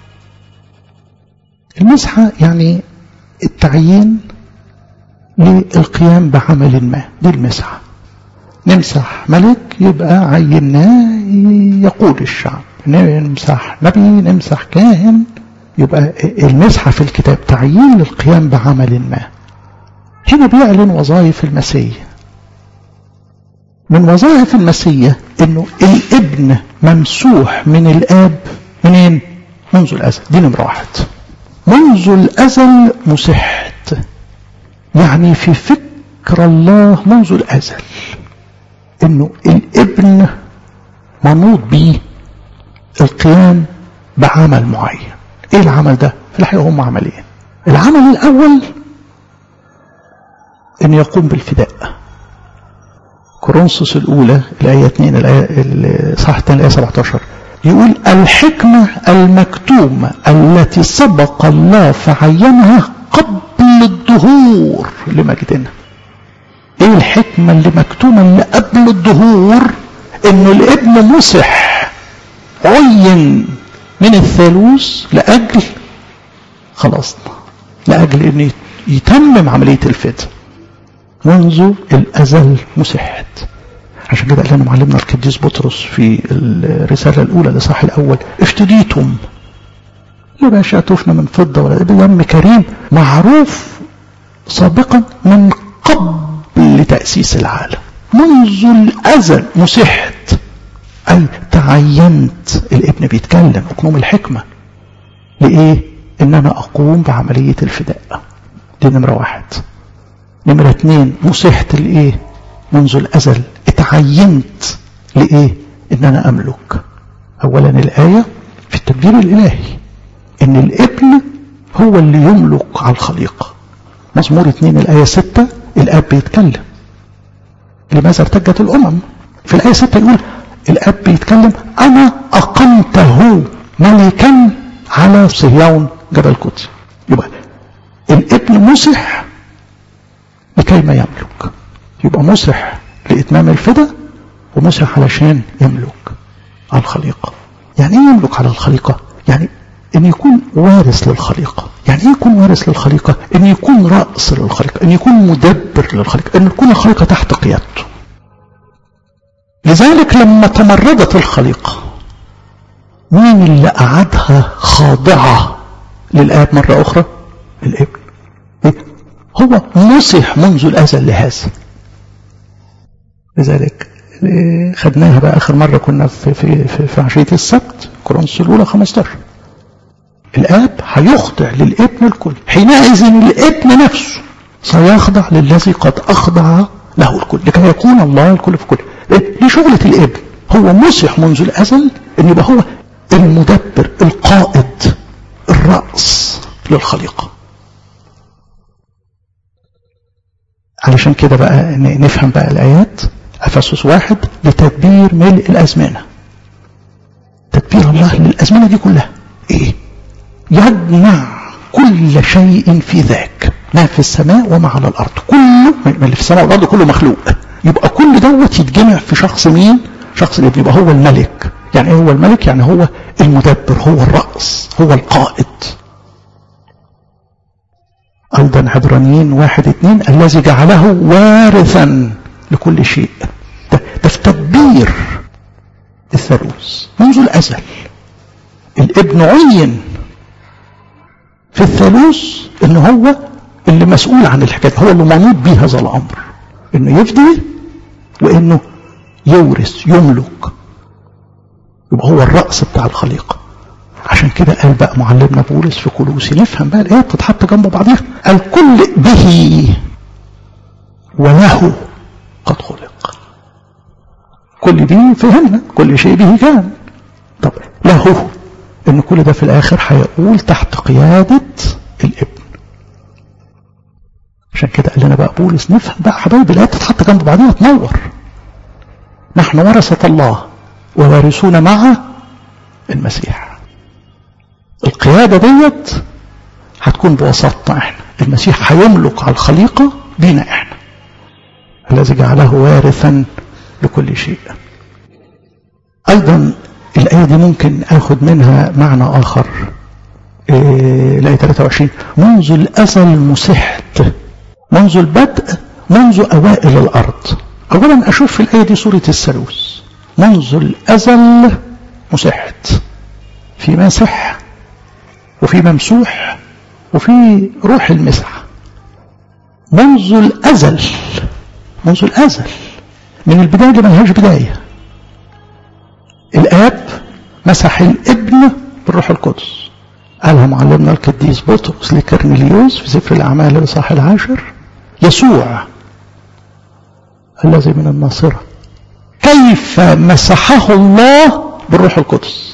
Speaker 1: المسحة يعني التعيين للقيام بعمل ما دي المسحة نمسح ملك يبقى عيناه يقود الشعب نمسح نبي نمسح كاهن يبقى المسحة في الكتاب تعيين للقيام بعمل ما هنا بيعلن وظائف المسيح من وظائف المسيح انه الابن ممسوح من الاب منين منذ الازل دي نمره واحد منذ الازل مسحت يعني في فكر الله منذ الازل انه الابن منوط به القيام بعمل معين ايه العمل ده في الحقيقه هم عملين العمل الاول ان يقوم بالفداء كورنثوس الاولى الايه 2 الايه صح الايه 17 يقول الحكمه المكتومه التي سبق الله فعينها قبل الدهور لمجدنا ايه الحكمه اللي مكتومه اللي قبل الدهور انه الابن مسح عين من الثالوث لاجل خلاصنا لاجل ان يتمم عمليه الفداء منذ الأزل مسحت عشان كده قال لنا معلمنا القديس بطرس في الرسالة الأولى لصح الأول افتديتم يا باشا تفنى من فضة ولا بدم كريم معروف سابقا من قبل تأسيس العالم منذ الأزل مسحت أي تعينت الابن بيتكلم أقنوم الحكمة لإيه؟ إن أنا أقوم بعملية الفداء دي نمرة واحد نمرة اتنين مسحت لإيه منذ الأزل اتعينت لإيه إن أنا أملك أولا الآية في التدبير الإلهي إن الابن هو اللي يملك على الخليقة مزمور اتنين الآية ستة الآب بيتكلم لماذا ارتجت الأمم في الآية ستة يقول الآب بيتكلم أنا أقمته ملكا على صهيون جبل قدس يبقى الابن مسح لكي ما يملك يبقى مسح لإتمام الفدا ومسح علشان يملك على الخليقة يعني ايه يملك على الخليقة يعني ان يكون وارث للخليقة يعني ايه يكون وارث للخليقة ان يكون رأس للخليقة ان يكون مدبر للخليقة ان تكون الخليقة تحت قيادته لذلك لما تمردت الخليقة مين اللي قعدها خاضعة للآب مرة أخرى الابن إيه؟ هو مسح منذ الأزل لهذا لذلك خدناها بقى آخر مرة كنا في, في, في, في عشية السبت كورنثوس الأولى 15 الآب هيخضع للابن الكل حينئذ الابن نفسه سيخضع للذي قد أخضع له الكل لكي يكون الله الكل في كل دي شغلة الابن هو مسح منذ الأزل أن يبقى هو المدبر القائد الرأس للخليقة علشان كده بقى نفهم بقى الآيات أفسس واحد لتدبير ملء الأزمنة تدبير الله للأزمنة دي كلها إيه يجمع كل شيء في ذاك ما في السماء وما على الأرض كله ما اللي في السماء والأرض كله مخلوق يبقى كل دوت يتجمع في شخص مين شخص الابن يبقى هو الملك يعني ايه هو الملك يعني هو المدبر هو الرأس هو القائد أيضا عبرانيين واحد اتنين الذي جعله وارثا لكل شيء ده, ده في تدبير الثالوث منذ الأزل الابن عين في الثالوث ان هو اللي مسؤول عن الحكايه هو اللي منوط به هذا الامر انه يفدي وانه يورث يملك يبقى هو الراس بتاع الخليقه عشان كده قال بقى معلمنا بولس في كولوسي نفهم بقى الايه بتتحط جنب بعضيها الكل به وله قد خلق كل دي فهمنا كل شيء به كان طب له ان كل ده في الاخر هيقول تحت قيادة الابن عشان كده قال لنا بقى بولس نفهم بقى حبايب الايات تتحط جنب بعضيها تنور نحن ورثة الله ووارثون مع المسيح القيادة ديت هتكون بوسطنا احنا المسيح هيملك على الخليقة بينا احنا الذي جعله وارثا لكل شيء ايضا الآية دي ممكن اخد منها معنى اخر إيه الآية 23 منذ الازل مسحت منذ البدء منذ اوائل الارض اولا اشوف في الآية دي سورة الثالوث منذ الازل مسحت في مسح وفي ممسوح وفي روح المسح منذ الازل منذ الازل من البداية اللي ملهاش بداية الآب مسح الابن بالروح القدس قالها معلمنا القديس بطرس لكرنيليوس في سفر الأعمال الإصحاح العاشر يسوع الذي من الناصرة كيف مسحه الله بالروح القدس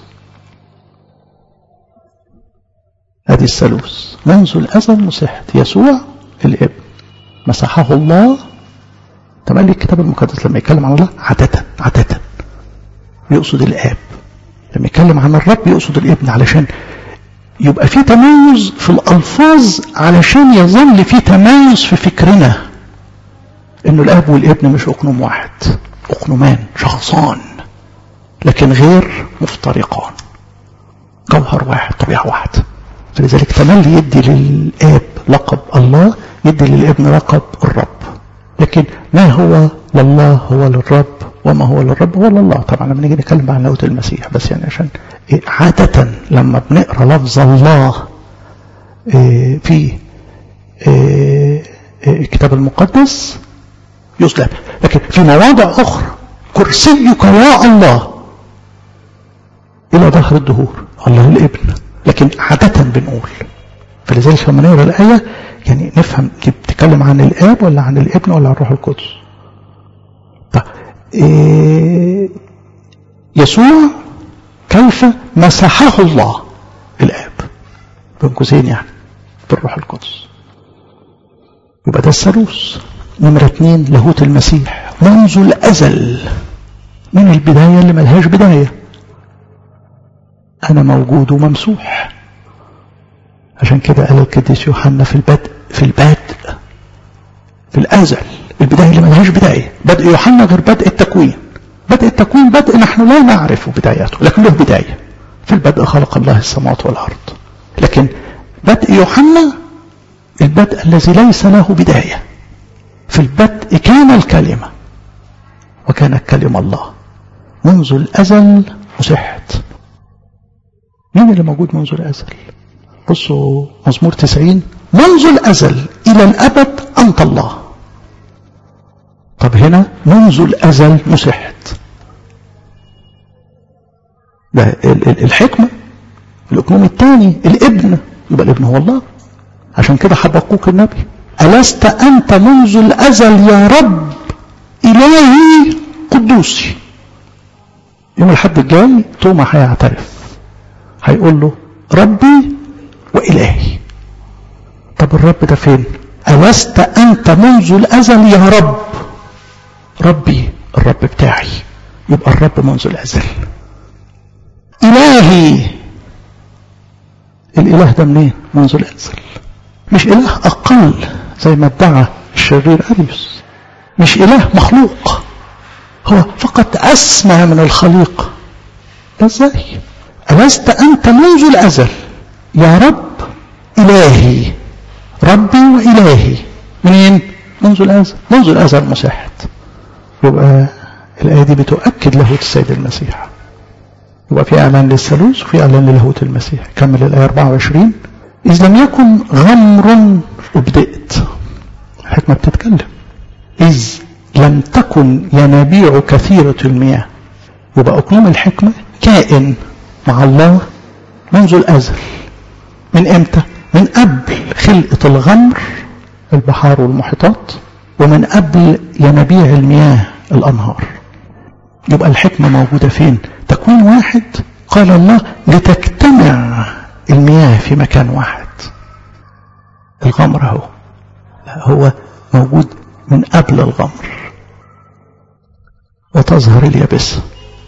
Speaker 1: هذه الثالوث منذ الأزل مسحت يسوع الابن مسحه الله تملي الكتاب المقدس لما يتكلم عن الله عادة عادة يقصد الآب لما يتكلم عن الرب يقصد الابن علشان يبقى في تميز في الألفاظ علشان يظل في تميز في فكرنا انه الاب والابن مش اقنوم واحد اقنومان شخصان لكن غير مفترقان جوهر واحد طبيعة واحدة فلذلك تملي يدي للاب لقب الله يدي للابن لقب الرب لكن ما هو لله هو للرب وما هو للرب هو لله طبعا لما نيجي نتكلم عن لاهوت المسيح بس يعني عشان إيه عادة لما بنقرا لفظ الله إيه في إيه الكتاب المقدس يسلم لكن في مواضع أخرى كرسيك يا الله إلى ظهر الدهور الله الابن لكن عادة بنقول فلذلك لما نقرا الآية يعني نفهم دي بتتكلم عن الآب ولا عن الابن ولا عن الروح القدس طيب إيه يسوع كيف مسحه الله الآب بين قوسين يعني بالروح القدس يبقى ده الثالوث نمرة اتنين لاهوت المسيح منذ الأزل من البداية اللي ملهاش بداية أنا موجود وممسوح عشان كده قال القديس يوحنا في البدء في البدء في الأزل البداية اللي ملهاش بداية بدء يوحنا غير بدء التكوين بدء التكوين بدء نحن لا نعرف بدايته لكن له بداية في البدء خلق الله السماوات والأرض لكن بدء يوحنا البدء الذي ليس له بداية في البدء كان الكلمة وكان الكلمة الله منذ الأزل مسحت مين اللي موجود منذ الأزل بصوا مزمور تسعين منذ الأزل إلى الأبد أنت الله طب هنا منذ الأزل مسحت ده الحكمة الأقنوم الثاني الابن يبقى الابن هو الله عشان كده حبقوك النبي ألست أنت منذ الأزل يا رب إلهي قدوسي يوم الحد الجاي توما هيعترف هيقول له ربي وإلهي طب الرب ده فين ألست أنت منذ الأزل يا رب ربي الرب بتاعي يبقى الرب منذ الأزل إلهي الإله ده منين منذ الأزل مش إله أقل زي ما ادعى الشرير أريوس مش إله مخلوق هو فقط أسمى من الخليقة ازاي ألست أنت منذ الأزل يا رب إلهي ربي وإلهي منين منذ الأزل منذ الأزل مساحت يبقى الآية دي بتؤكد لاهوت السيد المسيح يبقى في إعلان للثالوث وفي إعلان للاهوت المسيح كمل الآية 24 إذ لم يكن غمر أبدأت الحكمة بتتكلم إذ لم تكن ينابيع كثيرة المياه يبقى أقنوم الحكمة كائن مع الله منذ الأزل من إمتى؟ من قبل خلقة الغمر البحار والمحيطات ومن قبل ينابيع المياه الأنهار يبقى الحكمة موجودة فين؟ تكوين واحد قال الله لتجتمع المياه في مكان واحد الغمر اهو هو موجود من قبل الغمر وتظهر اليابسة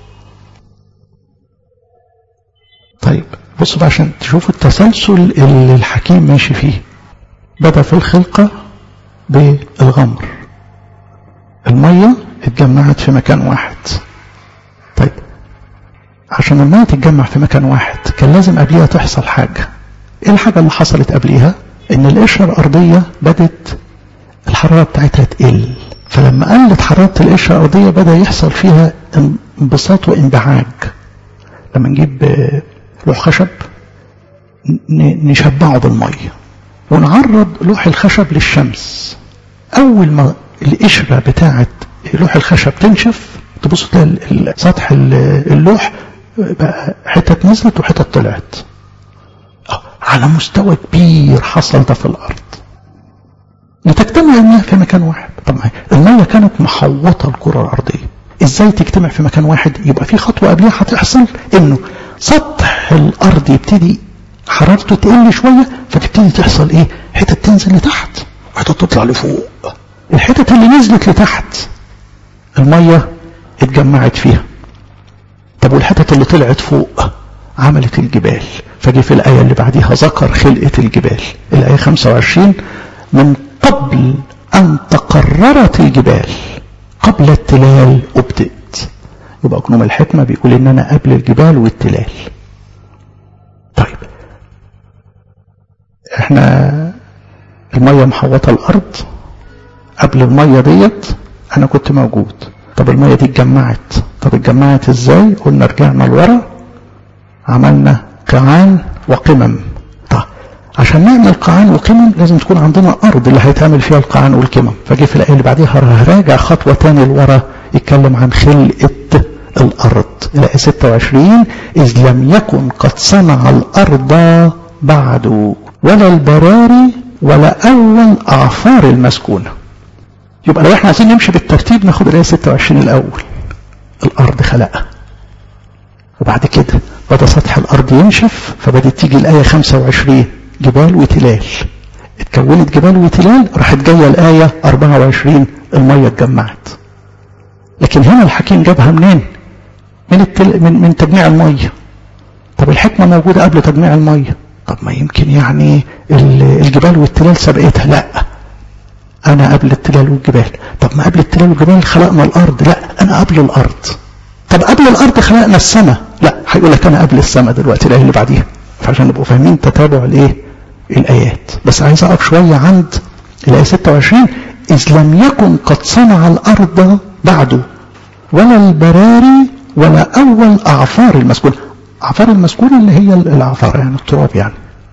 Speaker 1: طيب بصوا بقى عشان تشوفوا التسلسل اللي الحكيم ماشي فيه بدأ في الخلقة بالغمر المية اتجمعت في مكان واحد طيب عشان المية تتجمع في مكان واحد كان لازم قبليها تحصل حاجة ايه الحاجة اللي حصلت قبليها ان القشرة الارضية بدت الحرارة بتاعتها تقل فلما قلت حرارة القشرة الارضية بدأ يحصل فيها انبساط وانبعاج لما نجيب لوح خشب نشبعه بالمية ونعرض لوح الخشب للشمس اول ما القشرة بتاعت لوح الخشب تنشف تبص تلاقي سطح اللوح بقى حتت نزلت وحتت طلعت على مستوى كبير حصل ده في الارض لتجتمع المياه في مكان واحد طبعا المياه كانت محوطه الكره الارضيه ازاي تجتمع في مكان واحد يبقى في خطوه قبلها هتحصل انه سطح الارض يبتدي حرارته تقل شويه فتبتدي تحصل ايه حتت تنزل لتحت وحتت تطلع لفوق الحتت اللي نزلت لتحت الميه اتجمعت فيها طب والحتت اللي طلعت فوق عملت الجبال فجي في الآية اللي بعديها ذكر خلقة الجبال الآية 25 من قبل أن تقررت الجبال قبل التلال أبدأت يبقى أقنوم الحكمة بيقول إن أنا قبل الجبال والتلال طيب احنا المية محوطة الأرض قبل المية ديت أنا كنت موجود طب المية دي اتجمعت طب اتجمعت ازاي قلنا رجعنا لورا عملنا قاعان وقمم طب عشان نعمل قاعان وقمم لازم تكون عندنا ارض اللي هيتعمل فيها القاعان والقمم فجي في الايه اللي بعديها راجع خطوه تاني لورا يتكلم عن خلقه الارض الايه 26 اذ لم يكن قد صنع الارض بعد ولا البراري ولا اول اعفار المسكونه يبقى لو احنا عايزين نمشي بالترتيب ناخد الايه 26 الاول الارض خلقها وبعد كده بدا سطح الارض ينشف فبدت تيجي الايه 25 جبال وتلال اتكونت جبال وتلال راحت جايه الايه 24 الميه اتجمعت لكن هنا الحكيم جابها منين من التل... من من تجميع الميه طب الحكمه موجوده قبل تجميع الميه طب ما يمكن يعني الجبال والتلال سبقتها لا انا قبل التلال والجبال طب ما قبل التلال والجبال خلقنا الارض لا انا قبل الارض طب قبل الارض خلقنا السماء لا هيقول لك انا قبل السماء دلوقتي الايه اللي بعديها فعشان نبقوا فاهمين تتابع الايه الايات بس عايز اقف شويه عند الايه 26 اذ لم يكن قد صنع الارض بعده ولا البراري ولا اول اعفار المسكون اعفار المسكون اللي هي الاعفار يعني التراب يعني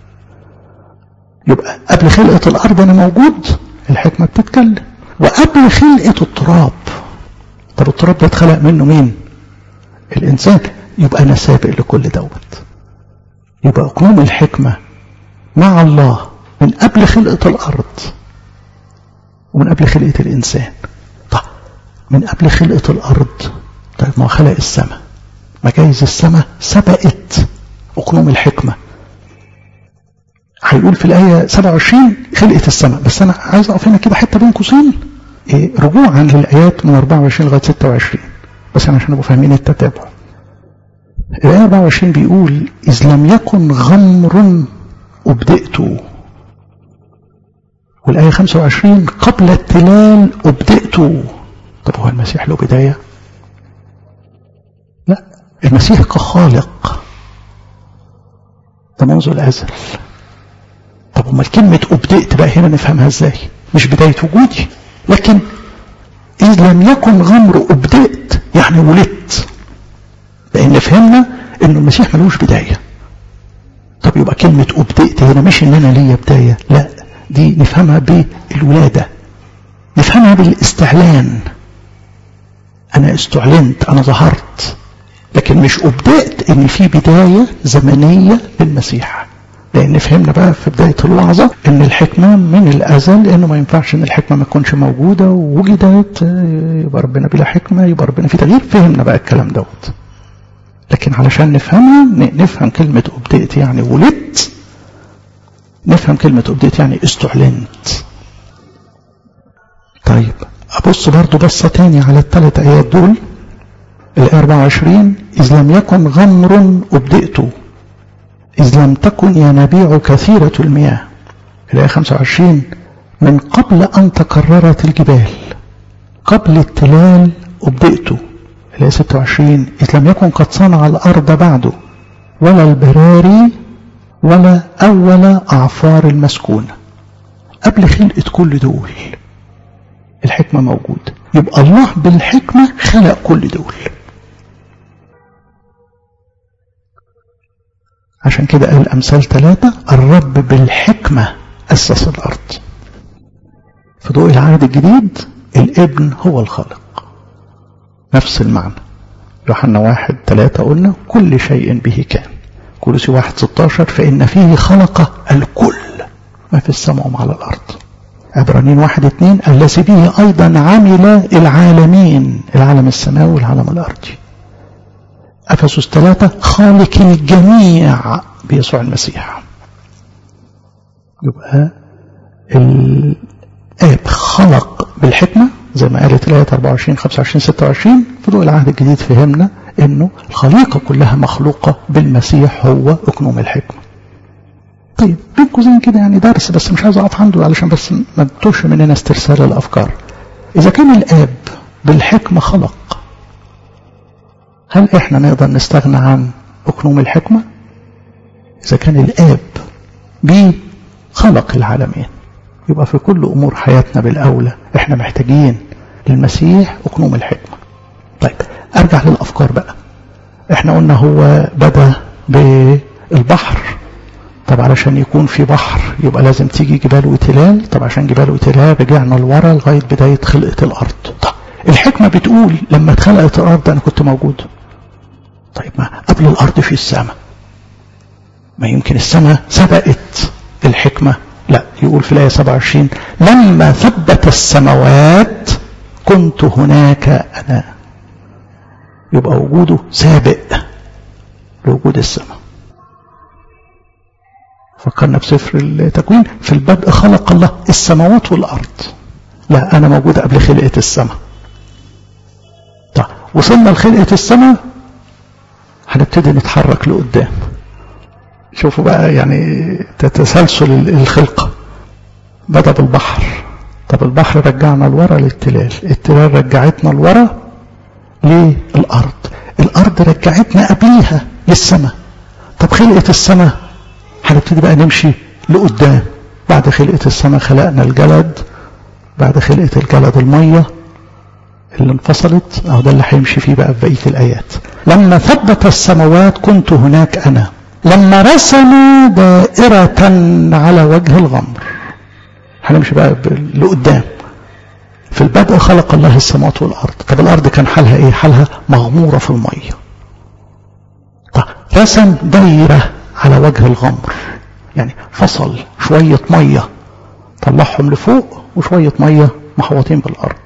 Speaker 1: يبقى قبل خلقه الارض انا موجود الحكمة بتتكلم وقبل خلقة التراب طب التراب ده اتخلق منه مين الإنسان يبقى أنا سابق لكل دوت يبقى أقنوم الحكمة مع الله من قبل خلقة الأرض ومن قبل خلقة الإنسان طيب من قبل خلقة الأرض طيب ما خلق السماء ما جايز السماء سبقت أقنوم الحكمة هيقول في الآية 27 خلقة السماء بس أنا عايز أقف هنا كده حتة بين قوسين إيه رجوعا للآيات من 24 لغاية 26 بس أنا عشان نبقوا فاهمين التتابع الآية 24 بيقول إذ لم يكن غمر أبدأت والآية 25 قبل التلال أبدأت طب هو المسيح له بداية لا المسيح كخالق ده منذ الأزل طب امال كلمة أبدأت بقى هنا نفهمها ازاي مش بداية وجودي لكن إذ لم يكن غمر أبدأت يعني ولدت لأن فهمنا إن المسيح ملوش بداية طب يبقى كلمة أبدأت هنا مش إن أنا ليا بداية لا دي نفهمها بالولادة نفهمها بالاستعلان أنا استعلنت أنا ظهرت لكن مش أبدأت إن في بداية زمنية للمسيح لأن فهمنا بقى في بداية الوعظة إن الحكمة من الأزل إنه ما ينفعش إن الحكمة ما تكونش موجودة ووجدت يبقى ربنا بلا حكمة يبقى ربنا في تغيير فهمنا بقى الكلام دوت لكن علشان نفهمها نفهم كلمة أبدأت يعني ولدت نفهم كلمة أبدأت يعني استعلنت طيب أبص برضو بصة تاني على الثلاث آيات دول الآية 24 إذ لم يكن غمر أبدأت إذ لم تكن ينابيع كثيرة المياه الآية 25 من قبل أن تكررت الجبال قبل التلال أبدأت الآية 26 إذ لم يكن قد صنع الأرض بعده ولا البراري ولا أول أعفار المسكونة قبل خلقة كل دول الحكمة موجودة يبقى الله بالحكمة خلق كل دول عشان كده قال أمثال ثلاثة الرب بالحكمة أسس الأرض في ضوء العهد الجديد الابن هو الخالق نفس المعنى يوحنا واحد ثلاثة قلنا كل شيء به كان كولوسي واحد 16 فإن فيه خلق الكل ما في السماء وما على الأرض عبرانيين واحد اتنين الذي به أيضا عمل العالمين العالم السماوي والعالم الأرضي أفسس ثلاثة خالق الجميع بيسوع المسيح يبقى الآب خلق بالحكمة زي ما قالت الآية 24 25 26 في ضوء العهد الجديد فهمنا انه الخليقة كلها مخلوقة بالمسيح هو اكنوم الحكمة طيب بين قوسين كده يعني درس بس مش عايز اقف عنده علشان بس ما تتوش مننا استرسال الافكار اذا كان الاب بالحكمة خلق هل احنا نقدر نستغنى عن اكنوم الحكمة اذا كان الاب بيه خلق العالمين يبقى في كل امور حياتنا بالاولى احنا محتاجين للمسيح اكنوم الحكمة طيب ارجع للافكار بقى احنا قلنا هو بدا بالبحر طب علشان يكون في بحر يبقى لازم تيجي جبال وتلال طب عشان جبال وتلال رجعنا لورا لغايه بدايه خلقه الارض طب الحكمه بتقول لما اتخلقت الارض انا كنت موجود طيب ما قبل الارض في السماء ما يمكن السماء سبقت الحكمه لا يقول في الايه 27 لما ثبت السماوات كنت هناك انا يبقى وجوده سابق لوجود السماء فكرنا بسفر التكوين في البدء خلق الله السماوات والأرض لا أنا موجود قبل خلقة السماء طيب وصلنا لخلقة السماء هنبتدي نتحرك لقدام شوفوا بقى يعني تتسلسل الخلقة بدأ بالبحر طب البحر رجعنا لورا للتلال التلال رجعتنا لورا للأرض الأرض رجعتنا قبليها للسماء طب خلقة السماء هنبتدي بقى نمشي لقدام بعد خلقة السماء خلقنا الجلد بعد خلقة الجلد المية اللي انفصلت اهو ده اللي هيمشي فيه بقى في بقية الآيات لما ثبت السماوات كنت هناك أنا لما رسموا دائرة على وجه الغمر هنمشي بقى لقدام في البدء خلق الله السماوات والأرض طب الأرض كان حالها إيه حالها مغمورة في المية طب رسم دايرة على وجه الغمر يعني فصل شوية مية طلعهم لفوق وشوية مية محوطين بالأرض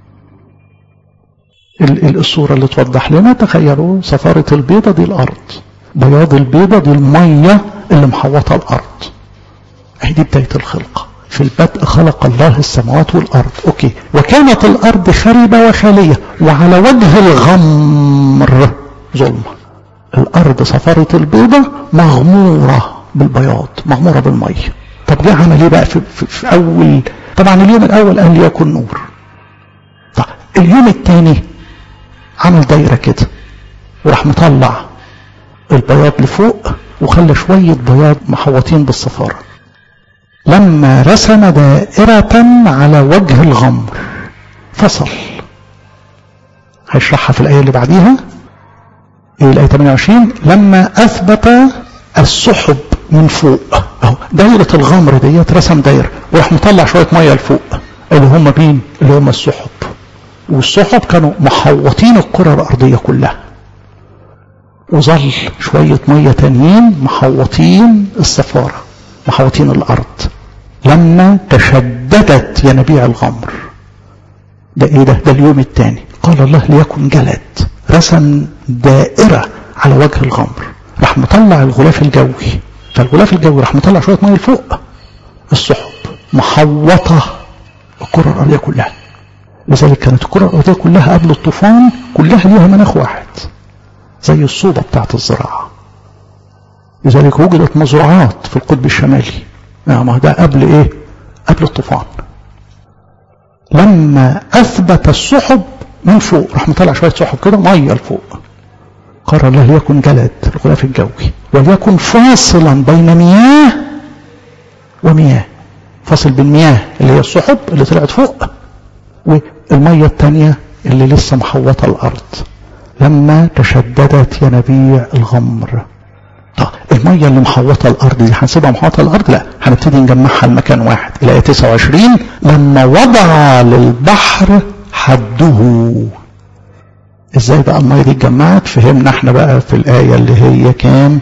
Speaker 1: الصورة اللي توضح لنا تخيلوا صفارة البيضة دي الأرض بياض البيضة دي المية اللي محوطة الأرض اهي دي بداية الخلقة في البدء خلق الله السماوات والأرض أوكي وكانت الأرض خربة وخالية وعلى وجه الغمر ظلمة الأرض صفارة البيضة مغمورة بالبياض مغمورة بالمية طب جه عمل ايه بقى في, في, في أول طبعا اليوم الأول قال ليكن نور طب اليوم الثاني عمل دايرة كده وراح مطلع البياض لفوق وخلى شوية بياض محوطين بالصفارة لما رسم دائرة على وجه الغمر فصل هيشرحها في الآية اللي بعديها إيه الآية 28 لما أثبت السحب من فوق أهو دايرة الغمر ديت رسم دايرة وراح مطلع شوية مية لفوق اللي هم مين؟ اللي هم السحب والسحب كانوا محوطين الكرة الأرضية كلها وظل شوية مية تانيين محوطين الصفارة محوطين الأرض لما تشددت ينابيع الغمر ده ايه ده ده اليوم الثاني قال الله ليكن جلد رسم دائرة على وجه الغمر راح مطلع الغلاف الجوي فالغلاف الجوي راح مطلع شوية مية فوق السحب محوطة الكرة الأرضية كلها لذلك كانت الكرة الأرضية كلها قبل الطوفان كلها ليها مناخ واحد زي الصوبة بتاعت الزراعة لذلك وجدت مزروعات في القطب الشمالي ما ده قبل ايه قبل الطوفان لما اثبت السحب من فوق راح مطلع شويه سحب كده ميه لفوق قال الله ليكن جلد الغلاف الجوي وليكن فاصلا بين مياه ومياه فاصل بين مياه اللي هي السحب اللي طلعت فوق والميه الثانيه اللي لسه محوطه الارض لما تشددت ينابيع الغمر طب المية اللي محوطة الأرض دي هنسيبها محوطة الأرض لا هنبتدي نجمعها لمكان واحد الآية 29 لما وضع للبحر حده ازاي بقى المية دي اتجمعت فهمنا احنا بقى في الآية اللي هي كام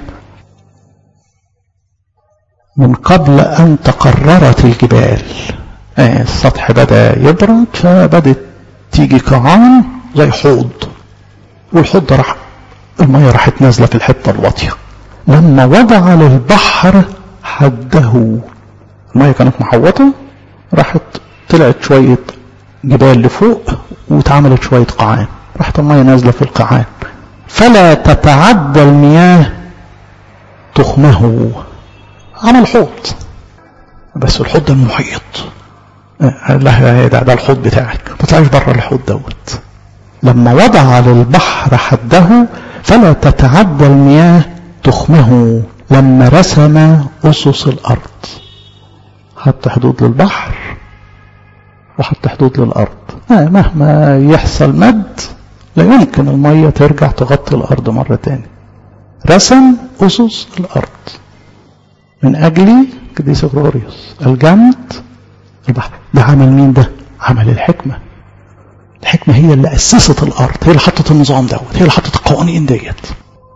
Speaker 1: من قبل أن تقررت الجبال آه السطح بدأ يبرد فبدت تيجي قاعان زي حوض والحوض ده راح المية راحت نازلة في الحتة الواطية لما وضع للبحر حده المية كانت محوطة راحت طلعت شوية جبال لفوق واتعملت شوية قاعان راحت المية نازلة في القاعان فلا تتعدى المياه تخمه عمل حوض بس الحوض ده المحيط لا ده, ده الحوض بتاعك ما تطلعش بره الحوض دوت لما وضع للبحر حده فلا تتعدى المياه تخمه لما رسم أسس الأرض حط حدود للبحر وحط حدود للأرض مهما يحصل مد لا يمكن المية ترجع تغطي الأرض مرة تاني رسم أسس الأرض من أجل قديس غروريوس الجمد البحر ده عمل مين ده عمل الحكمة الحكمة هي اللي أسست الأرض هي اللي حطت النظام دوت هي اللي حطت القوانين ديت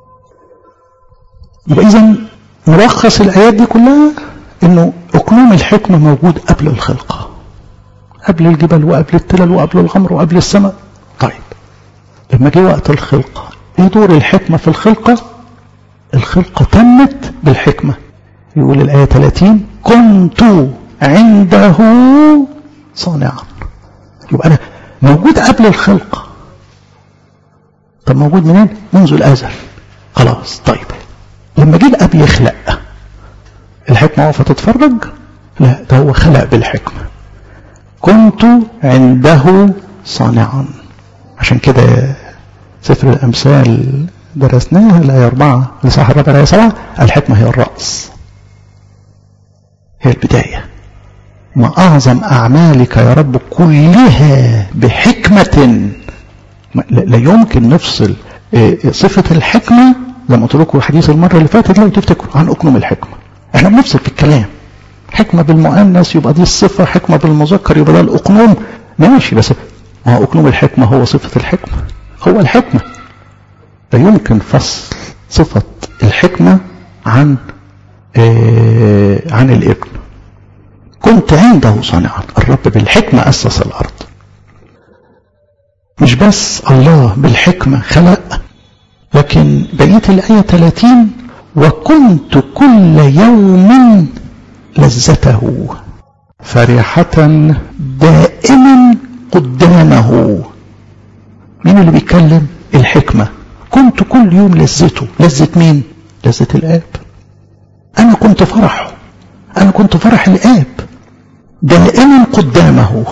Speaker 1: يبقى إذا ملخص الآيات دي كلها إنه أقلوم الحكمة موجود قبل الخلقة قبل الجبل وقبل التلل وقبل الغمر وقبل السماء طيب لما جه وقت الخلقة إيه دور الحكمة في الخلقة الخلقة تمت بالحكمة يقول الآية 30 كنت عنده صانعا يبقى أنا موجود قبل الخلقة طب موجود منين منذ الأزل خلاص طيب لما جه الأب يخلق الحكمة وقفت تتفرج لا ده هو خلق بالحكمة كنت عنده صانعا عشان كده سفر الأمثال درسناها الآية أربعة لصح الرابع الآية سبعة الحكمة هي الرأس هي البداية ما أعظم أعمالك يا رب كلها بحكمة لا يمكن نفصل صفة الحكمة لما قلت لكم الحديث المرة اللي فاتت لو تفتكروا عن أكنوم الحكمة احنا بنفصل في الكلام حكمة بالمؤنث يبقى دي الصفة حكمة بالمذكر يبقى ده الأقنوم ماشي بس ما هو أقنوم الحكمة هو صفة الحكمة هو الحكمة لا يمكن فصل صفة الحكمة عن آه عن الابن كنت عنده صانعا الرب بالحكمة أسس الأرض مش بس الله بالحكمة خلق لكن بقية الآية 30 وكنت كل يوم لذته فرحة دائما قدامه مين اللي بيتكلم الحكمة كنت كل يوم لذته لذة مين لذة الآب أنا كنت فرحه أنا كنت فرح الآب دائما قدامه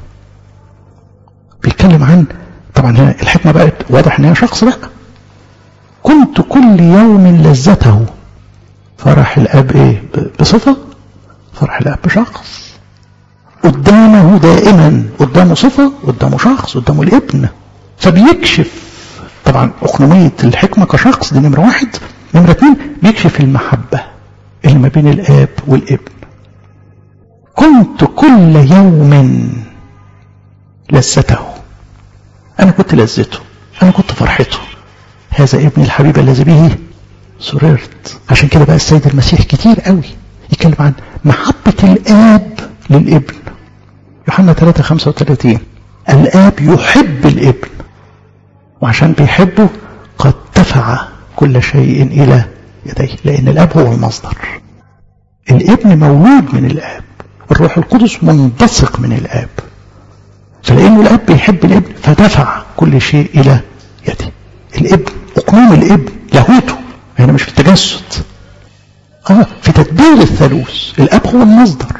Speaker 1: بيتكلم عن طبعا هنا الحكمة بقت واضح ان هي شخص بقى كنت كل يوم لذته فرح الاب ايه بصفة فرح الاب بشخص قدامه دائما قدامه صفة قدامه شخص قدامه الابن فبيكشف طبعا أقنومية الحكمة كشخص دي نمرة واحد نمرة اتنين بيكشف المحبة اللي ما بين الآب والابن كنت كل يوم لذته أنا كنت لذته أنا كنت فرحته هذا ابن الحبيب الذي به سررت عشان كده بقى السيد المسيح كتير قوي يتكلم عن محبة الآب للابن يوحنا 3 35 الآب يحب الابن وعشان بيحبه قد دفع كل شيء إلى يديه لأن الآب هو المصدر الابن مولود من الآب الروح القدس منبثق من الآب فلأنه الأب بيحب الابن فدفع كل شيء إلى يده الابن أقنوم الابن لاهوته هنا مش في التجسد آه في تدبير الثالوث الأب هو المصدر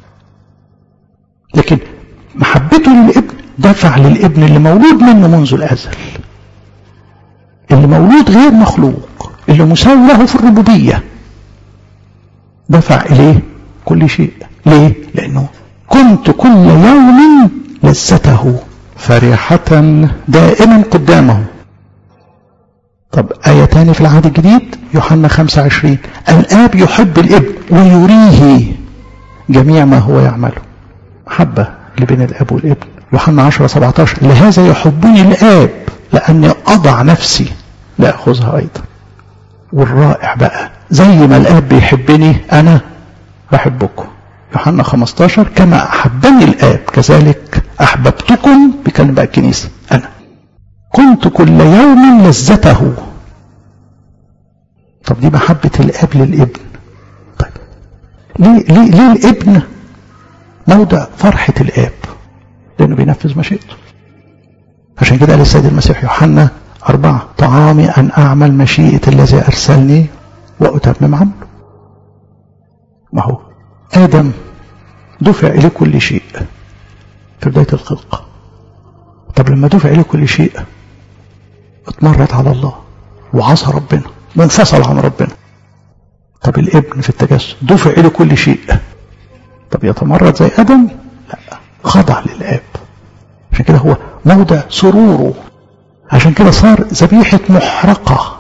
Speaker 1: لكن محبته للابن دفع للابن اللي مولود منه منذ الأزل اللي مولود غير مخلوق اللي مساوي له في الربوبية دفع إليه كل شيء ليه؟ لأنه كنت كل يوم لذته فرحة دائما قدامه طب آية تاني في العهد الجديد يوحنا 25 الآب يحب الابن ويريه جميع ما هو يعمله محبة اللي بين الآب والابن يوحنا 10 17 لهذا يحبني الآب لأني أضع نفسي لأخذها أيضا والرائع بقى زي ما الآب بيحبني أنا بحبكم يوحنا 15 كما أحبني الآب كذلك أحببتكم بكلمة بقى الكنيسة أنا كنت كل يوم لذته طب دي محبة الآب للابن طيب ليه, ليه, ليه الابن موضع فرحة الآب لأنه بينفذ مشيئته عشان كده قال السيد المسيح يوحنا أربعة طعامي أن أعمل مشيئة الذي أرسلني وأتمم عمله ما هو آدم دفع إليه كل شيء في بداية الخلقة طب لما دفع إليه كل شيء اتمرد على الله وعصى ربنا وانفصل عن ربنا طب الابن في التجسد دفع إليه كل شيء طب يتمرد زي آدم لا خضع للآب عشان كده هو موضع سروره عشان كده صار ذبيحة محرقة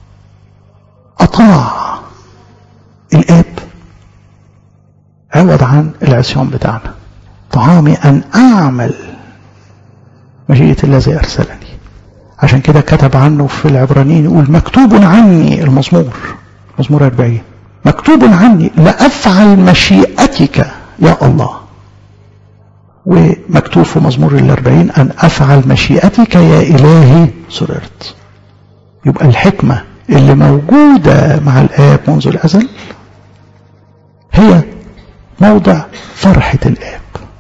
Speaker 1: أطاع الآب عوض عن العصيان بتاعنا طعامي أن أعمل مشيئة الذي أرسلني عشان كده كتب عنه في العبرانيين يقول مكتوب عني المزمور مزمور 40 مكتوب عني لأفعل مشيئتك يا الله ومكتوب في مزمور الأربعين أن أفعل مشيئتك يا إلهي سررت يبقى الحكمة اللي موجودة مع الآب منذ الأزل هي موضع فرحة الآب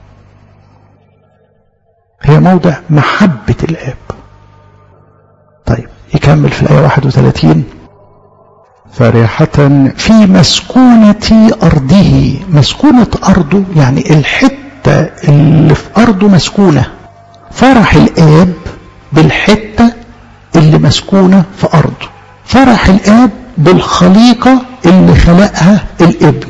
Speaker 1: هي موضع محبة الآب طيب يكمل في الآية 31 فرحة في مسكونة أرضه مسكونة أرضه يعني الحتة اللي في أرضه مسكونة فرح الآب بالحتة اللي مسكونة في أرضه فرح الآب بالخليقة اللي خلقها الابن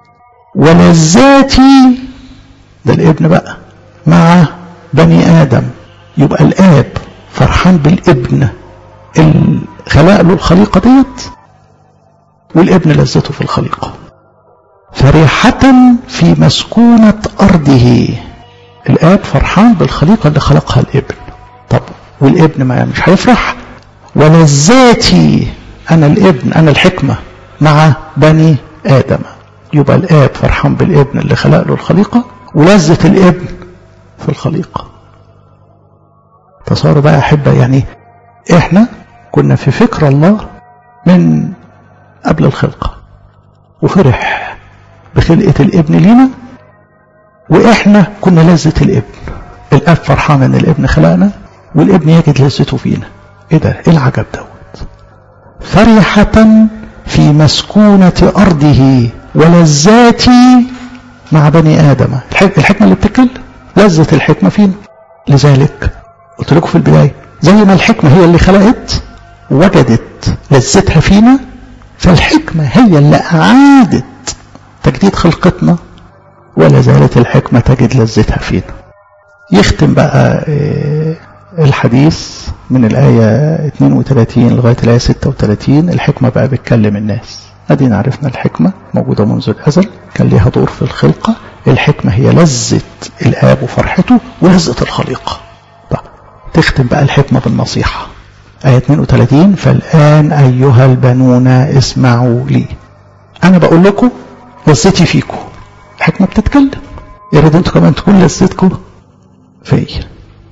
Speaker 1: ولذاتي ده الابن بقى مع بني آدم يبقى الآب فرحان بالابن اللي خلق له الخليقة ديت والابن لذته في الخليقة فرحة في مسكونة أرضه الآب فرحان بالخليقة اللي خلقها الابن طب والابن ما مش هيفرح ولذاتي أنا الابن أنا الحكمة مع بني آدم يبقى الآب فرحان بالابن اللي خلق له الخليقة ولذة الابن في الخليقة تصوروا بقى أحبة يعني إحنا كنا في فكر الله من قبل الخلقة وفرح بخلقة الابن لينا وإحنا كنا لذة الابن الأب فرحان إن الابن خلقنا والابن يجد لذته فينا إيه ده إيه العجب دوت فرحة في مسكونة أرضه ولذاتي مع بني آدم الحكمة اللي بتتكلم لذة الحكمة فينا لذلك قلت لكم في البداية زي ما الحكمة هي اللي خلقت وجدت لذتها فينا فالحكمة هي اللي أعادت تجديد خلقتنا ولا زالت الحكمة تجد لذتها فينا يختم بقى الحديث من الآية 32 لغاية الآية 36 الحكمة بقى بتكلم الناس ادينا عرفنا الحكمة موجودة منذ الأزل كان ليها دور في الخلقة الحكمة هي لذة الآب وفرحته ولذة الخليقة طيب تختم بقى الحكمة بالنصيحة آية 32 فالآن أيها البنون اسمعوا لي أنا بقول لكم لذتي فيكم الحكمة بتتكلم يا ريت انتوا كمان تكون لذتكم فيا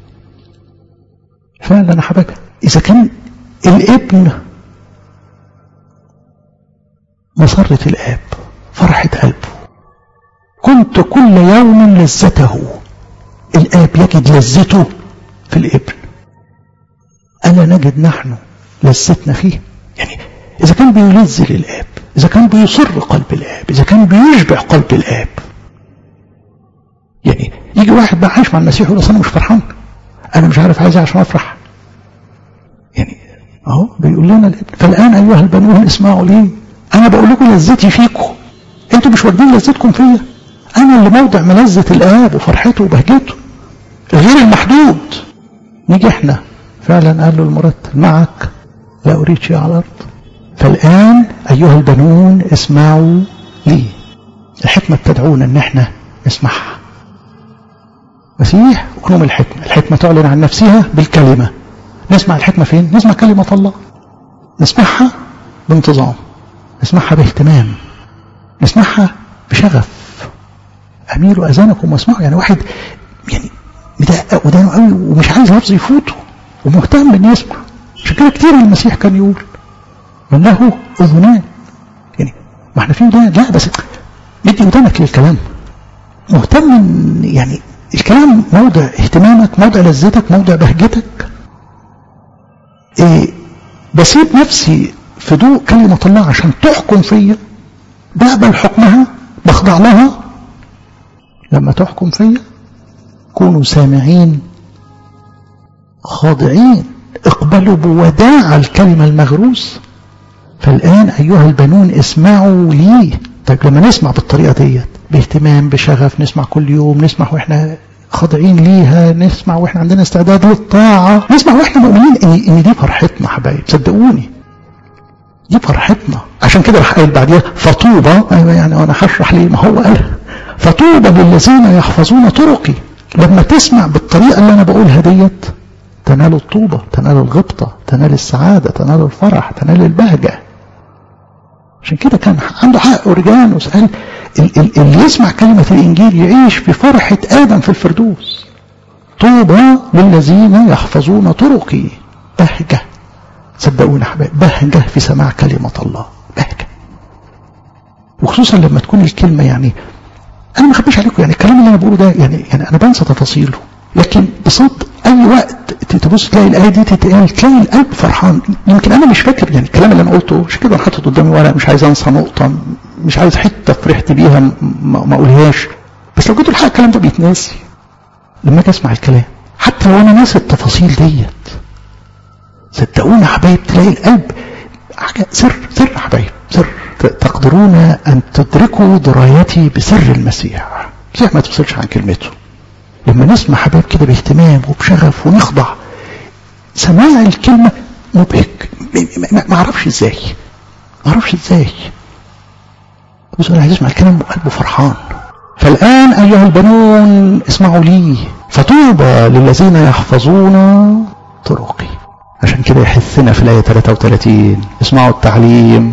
Speaker 1: فعلا يا حبايبي إذا كان الابن مسرة الآب فرحة قلبه كنت كل يوم لذته الآب يجد لذته في الابن ألا نجد نحن لذتنا فيه يعني إذا كان بيلذ للآب إذا كان بيصر قلب الآب إذا كان بيشبع قلب الآب يعني يجي واحد بقى عايش مع المسيح يقول أنا مش فرحان أنا مش عارف عايز عشان أفرح يعني أهو بيقول لنا الابن فالآن أيها البنون اسمعوا لي أنا بقول لكم لذتي فيكم أنتوا مش واخدين لذتكم فيا أنا اللي موضع ملذة الآب وفرحته وبهجته غير المحدود نيجي احنا فعلا قال له المرتب معك لا أريد شيء على الأرض فالآن أيها البنون اسمعوا لي الحكمة بتدعونا ان احنا نسمعها مسيح أكنوم الحكمة الحكمة تعلن عن نفسها بالكلمة نسمع الحكمة فين نسمع كلمة الله نسمعها بانتظام نسمعها باهتمام نسمعها بشغف أميلوا أذانكم واسمعوا يعني واحد يعني مدقق ودانه قوي ومش عايز لفظ يفوته ومهتم ان يسمع عشان كده كتير المسيح كان يقول من له اذنان يعني ما احنا في ودان لا بس مدي ودانك للكلام مهتم يعني الكلام موضع اهتمامك موضع لذتك موضع بهجتك إيه بسيب نفسي في ضوء كلمة الله عشان تحكم فيا بقبل حكمها بخضع لها لما تحكم فيا كونوا سامعين خاضعين اقبلوا بوداع الكلمة المغروس فالآن أيها البنون اسمعوا لي طيب لما نسمع بالطريقة ديت باهتمام بشغف نسمع كل يوم نسمع واحنا خاضعين ليها نسمع واحنا عندنا استعداد للطاعة نسمع واحنا مؤمنين ان, إن دي فرحتنا حبايب صدقوني دي فرحتنا عشان كده راح قايل بعديها فطوبى ايوه يعني انا هشرح ليه ما هو قال فطوبى للذين يحفظون طرقي لما تسمع بالطريقة اللي انا بقولها ديت تنال الطوبة تنال الغبطة تنال السعادة تنال الفرح تنال البهجة عشان كده كان عنده حق أورجانوس قال اللي يسمع كلمة الإنجيل يعيش في فرحة آدم في الفردوس طوبى للذين يحفظون طرقي بهجة صدقوني حبايب بهجة في سماع كلمة الله بهجة وخصوصا لما تكون الكلمة يعني أنا ما أخبيش عليكم يعني الكلام اللي أنا بقوله ده يعني يعني أنا بنسى تفاصيله لكن بصدق أي وقت تبص تلاقي الآية دي تتقال تلاقي القلب فرحان يمكن أنا مش فاكر يعني الكلام اللي أنا قلته مش كده أنا حاطط قدامي ورق مش عايز أنسى نقطة مش عايز حتة فرحت بيها ما أقولهاش بس لو جيت الحق الكلام ده بيتناسي لما أجي أسمع الكلام حتى لو أنا ناسي التفاصيل ديت صدقوني يا حبايب تلاقي القلب حاجة سر سر يا حبايب سر تقدرون أن تدركوا درايتي بسر المسيح المسيح ما تفصلش عن كلمته لما نسمع حبايب كده باهتمام وبشغف ونخضع سماع الكلمة مبهج ما اعرفش ازاي ما اعرفش ازاي بص انا عايز اسمع الكلام وقلبه فرحان فالآن أيها البنون اسمعوا لي فطوبى للذين يحفظون طرقي عشان كده يحثنا في الآية 33 اسمعوا التعليم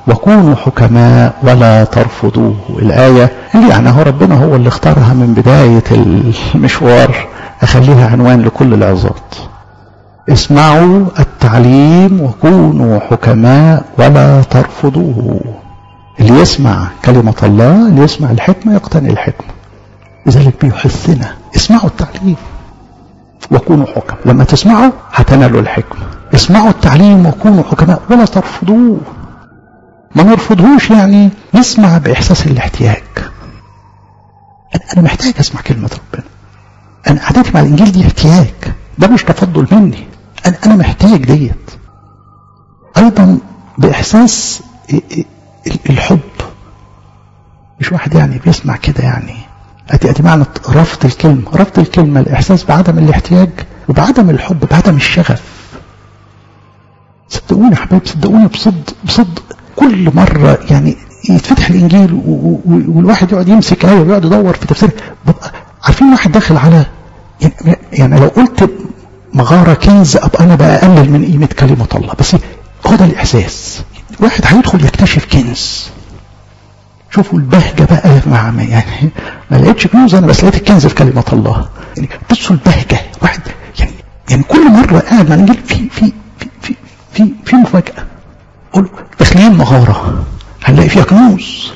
Speaker 1: وكونوا حكماء ولا ترفضوه الآية اللي يعني هو ربنا هو اللي اختارها من بداية المشوار أخليها عنوان لكل العظات اسمعوا التعليم وكونوا حكماء ولا ترفضوه اللي يسمع كلمة الله اللي يسمع الحكمة يقتني الحكمة لذلك بيحثنا اسمعوا التعليم وكونوا حكم لما تسمعوا هتنالوا الحكمة اسمعوا التعليم وكونوا حكماء ولا ترفضوه ما نرفضهوش يعني نسمع بإحساس الاحتياج أنا محتاج أسمع كلمة ربنا أنا قعدتي مع الإنجيل دي احتياج ده مش تفضل مني أنا أنا محتاج ديت أيضا بإحساس الحب مش واحد يعني بيسمع كده يعني أدي أدي معنى رفض الكلمة رفض الكلمة الإحساس بعدم الاحتياج وبعدم الحب بعدم الشغف صدقوني يا حبايبي صدقوني بصدق بصدق كل مرة يعني يتفتح الإنجيل والواحد يقعد يمسك آية ويقعد يدور في تفسير ببقى عارفين واحد داخل على يعني, يعني لو قلت مغارة كنز أبقى أنا بقلل من قيمة كلمة الله بس هو ده الإحساس واحد هيدخل يكتشف كنز شوفوا البهجة بقى مع ما يعني ما لقيتش كنوز أنا بس لقيت الكنز في كلمة الله يعني بصوا البهجة واحد يعني يعني كل مرة قاعد مع الإنجيل في في في في في, في مفاجأة قولوا داخلين مغارة هنلاقي فيها كنوز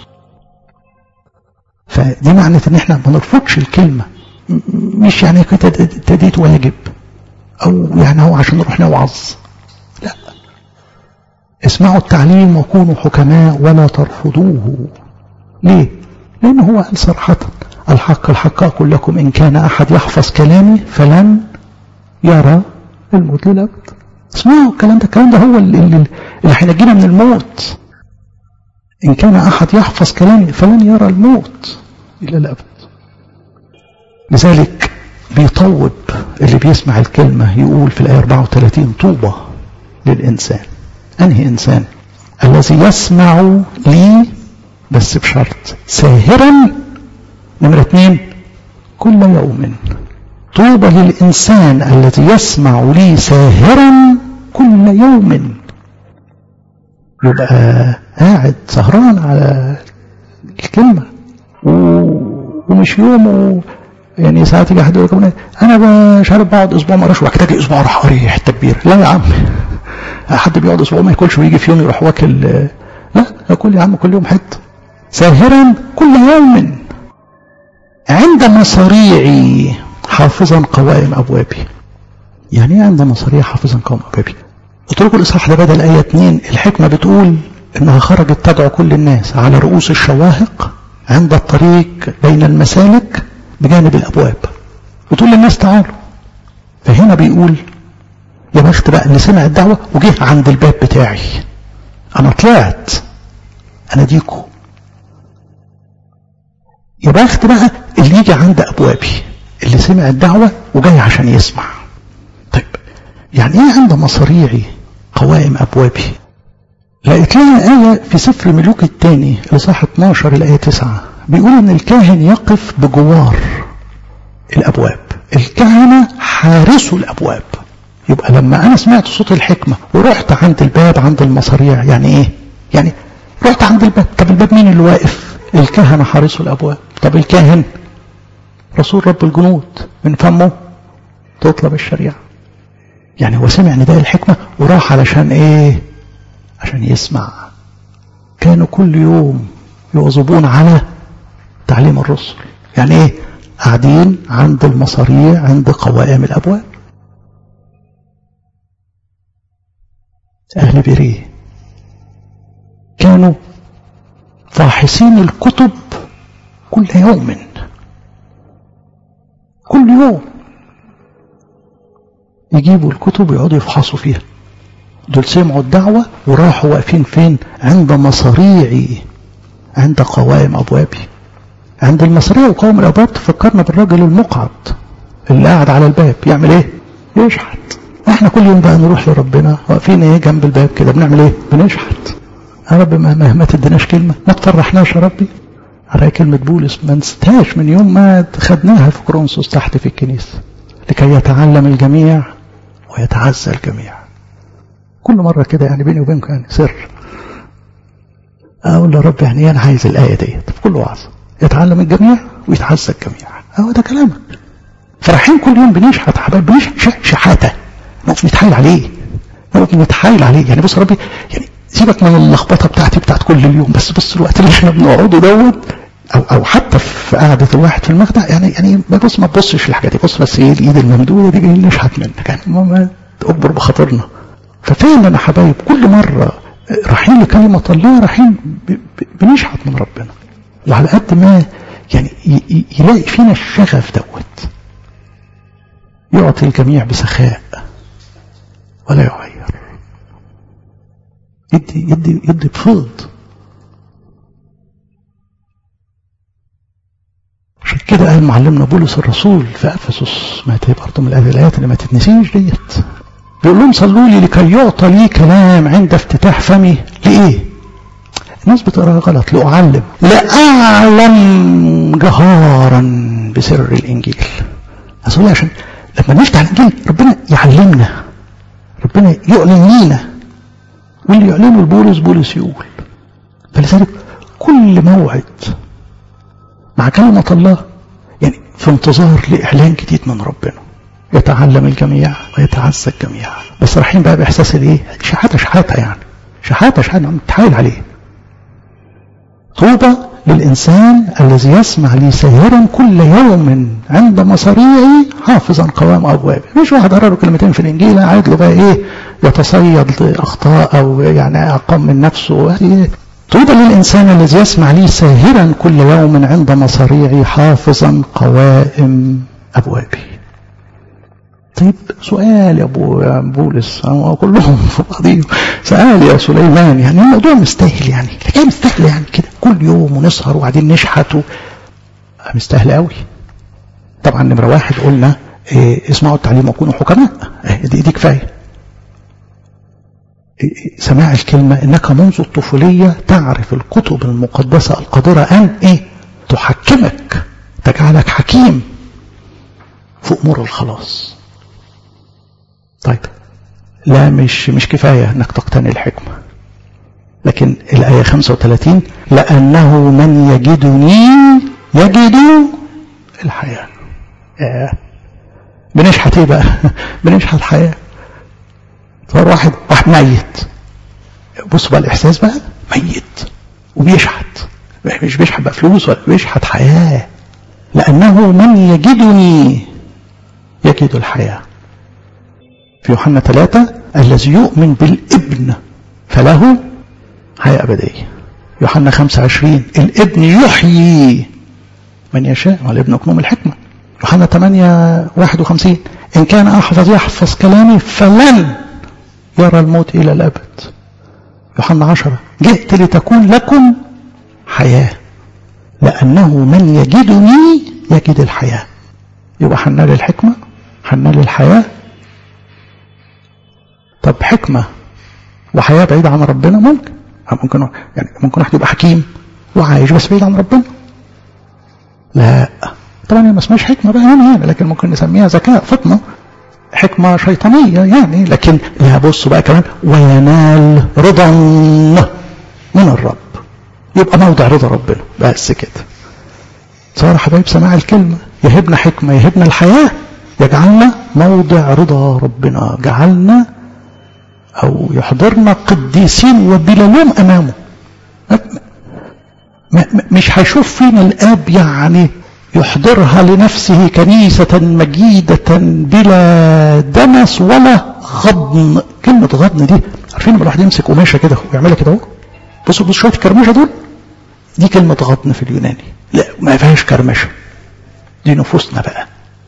Speaker 1: فدي معنى ان احنا ما نرفضش الكلمة مش يعني كده ابتديت واجب او يعني هو عشان نروح نوعظ لا اسمعوا التعليم وكونوا حكماء ولا ترفضوه ليه لان هو قال صراحة الحق الحق اقول لكم ان كان احد يحفظ كلامي فلن يرى الموت للابد اسمعوا الكلام ده الكلام ده هو اللي, اللي هينجينا من الموت إن كان أحد يحفظ كلامي فلن يرى الموت إلى الأبد لذلك بيطوب اللي بيسمع الكلمة يقول في الآية 34 طوبى للإنسان أنهي إنسان الذي يسمع لي بس بشرط ساهرا نمرة اثنين كل يوم طوبى للإنسان الذي يسمع لي ساهرا كل يوم يبقى قاعد سهران على الكلمة و... ومش يوم يعني ساعات يجي حد يقول لك انا مش عارف بقعد اسبوع ما اقراش وبعد كده اسبوع اروح قاري حته كبيره لا يا عم حد بيقعد اسبوع ما ياكلش ويجي في يوم يروح واكل لا ياكل يا عم كل يوم حته ساهرا كل يوم عند مصاريعي حافظا قوائم ابوابي يعني ايه عند مصاريع حافظا قوائم ابوابي قلت لكم الاصحاح ده بدل ايه 2 الحكمه بتقول انها خرجت تدعو كل الناس على رؤوس الشواهق عند الطريق بين المسالك بجانب الابواب وتقول للناس تعالوا فهنا بيقول يا بخت بقى اللي سمع الدعوه وجه عند الباب بتاعي انا طلعت انا ديكو يا بخت بقى اللي يجي عند ابوابي اللي سمع الدعوه وجاي عشان يسمع طيب يعني ايه عند مصاريعي قوائم ابوابي لقيت لها آية في سفر ملوك الثاني الإصحاح 12 الآية 9 بيقول إن الكاهن يقف بجوار الأبواب الكهنة حارسوا الأبواب يبقى لما أنا سمعت صوت الحكمة ورحت عند الباب عند المصاريع يعني إيه؟ يعني رحت عند الباب طب الباب مين اللي واقف؟ الكهنة حارسوا الأبواب طب الكاهن رسول رب الجنود من فمه تطلب الشريعة يعني هو سمع نداء الحكمة وراح علشان إيه؟ عشان يسمع كانوا كل يوم يواظبون على تعليم الرسل يعني ايه قاعدين عند المصاريع عند قوائم الابواب اهل بيريه كانوا فاحصين الكتب كل يوم كل يوم يجيبوا الكتب ويقعدوا يفحصوا فيها دول سمعوا الدعوة وراحوا واقفين فين عند مصاريعي عند قوائم أبوابي عند المصاريع وقوائم الأبواب تفكرنا بالراجل المقعد اللي قاعد على الباب يعمل ايه يشحت احنا كل يوم بقى نروح لربنا واقفين ايه جنب الباب كده بنعمل ايه بنشحت يا رب ما, ما, ما تديناش كلمة ما تفرحناش يا ربي على كلمة بولس ما نستهاش من يوم ما خدناها في كرونسوس تحت في الكنيسة لكي يتعلم الجميع ويتعزى الجميع كل مرة كده يعني بيني وبينكم يعني سر اقول له رب يعني انا عايز الايه ديت في كل وعظه يتعلم الجميع ويتعزى الجميع هو ده كلامك فرحين كل يوم بنشحت حبايب بنشحت شحاته نتحايل عليه نتحايل عليه يعني بص ربي يعني سيبك من اللخبطه بتاعتي بتاعت كل اليوم بس بص الوقت اللي احنا بنقعده دوت او او حتى في قعده الواحد في المخدع يعني يعني بص ما تبصش الحاجات دي بص بس ايه الايد الممدوده دي جايين نشحت منك يعني ما تكبر بخاطرنا ففعلا يا حبايب كل مره رايحين لكلمه الله رايحين بنشحت من ربنا وعلى قد ما يعني يلاقي فينا الشغف دوت يعطي الجميع بسخاء ولا يغير يدي يدي يدي بفض عشان كده قال معلمنا بولس الرسول في افسس ما هي برضه من الايات اللي ما تتنسيش ديت بيقول لهم صلوا لي لكي يعطى لي كلام عند افتتاح فمي لايه؟ الناس بتقراها غلط لأعلم لأعلم جهارا بسر الإنجيل أقول عشان لما نفتح الإنجيل ربنا يعلمنا ربنا يعلن لينا واللي يعلنه البولس بولس يقول فلذلك كل موعد مع كلمة الله يعني في انتظار لإعلان جديد من ربنا يتعلم الجميع ويتعزى الجميع بس رايحين بقى بإحساس الإيه؟ شحاتة شحاتة يعني شحاتة شحاتة متحايل عليه طوبى للإنسان الذي يسمع لي سيرا كل يوم عند مصاريعي حافظا قوام أبوابي مش واحد قرر كلمتين في الإنجيل قاعد له بقى إيه يتصيد أخطاء أو يعني أقام من نفسه يعني طوبى للإنسان الذي يسمع لي ساهرا كل يوم عند مصاريعي حافظا قوائم أبوابي طيب سؤال يا ابو يا بولس كلهم في بعضهم سؤال يا سليمان يعني الموضوع مستاهل يعني الحكايه مستاهله يعني كده كل يوم ونسهر وبعدين نشحت مستاهل قوي طبعا نمره واحد قلنا إيه اسمعوا التعليم وكونوا حكماء إيه دي, دي كفايه إيه سماع الكلمه انك منذ الطفوليه تعرف الكتب المقدسه القادره ان ايه تحكمك تجعلك حكيم في امور الخلاص طيب لا مش مش كفاية انك تقتني الحكمة لكن الآية 35 لأنه من يجدني يجد الحياة آه. بنشحت ايه بقى بنشحت حياة صار واحد واحد ميت بص بقى الإحساس بقى ميت وبيشحت مش بيشحت بقى فلوس ولا بيشحت حياة لأنه من يجدني يجد الحياه في يوحنا ثلاثة الذي يؤمن بالابن فله حياة أبدية يوحنا خمسة وعشرين الابن يحيي من يشاء والابن يكنوم الحكمة يوحنا ثمانية واحد وخمسين إن كان أحفظ يحفظ كلامي فلن يرى الموت إلى الأبد يوحنا عشرة جئت لتكون لكم حياة لأنه من يجدني يجد الحياة يبقى حنا للحكمة حنا للحياة طب حكمة وحياة بعيدة عن ربنا ممكن ممكن يعني ممكن واحد يبقى حكيم وعايش بس بعيد عن ربنا لا طبعا هي ما اسمهاش حكمة بقى هنا يعني لكن ممكن نسميها ذكاء فطنة حكمة شيطانية يعني لكن لا بص بقى كمان وينال رضا من الرب يبقى موضع رضا ربنا بس كده صار حبايب سماع الكلمة يهبنا حكمة يهبنا الحياة يجعلنا موضع رضا ربنا جعلنا أو يحضرنا قديسين وبلا لوم أمامه مش هيشوف فينا الآب يعني يحضرها لنفسه كنيسة مجيدة بلا دنس ولا غضن كلمة غضن دي عارفين لما الواحد يمسك قماشة كده ويعملها كده اهو بصوا بصوا شوية الكرمشة دول دي كلمة غضن في اليوناني لا ما فيهاش كرمشة دي نفوسنا بقى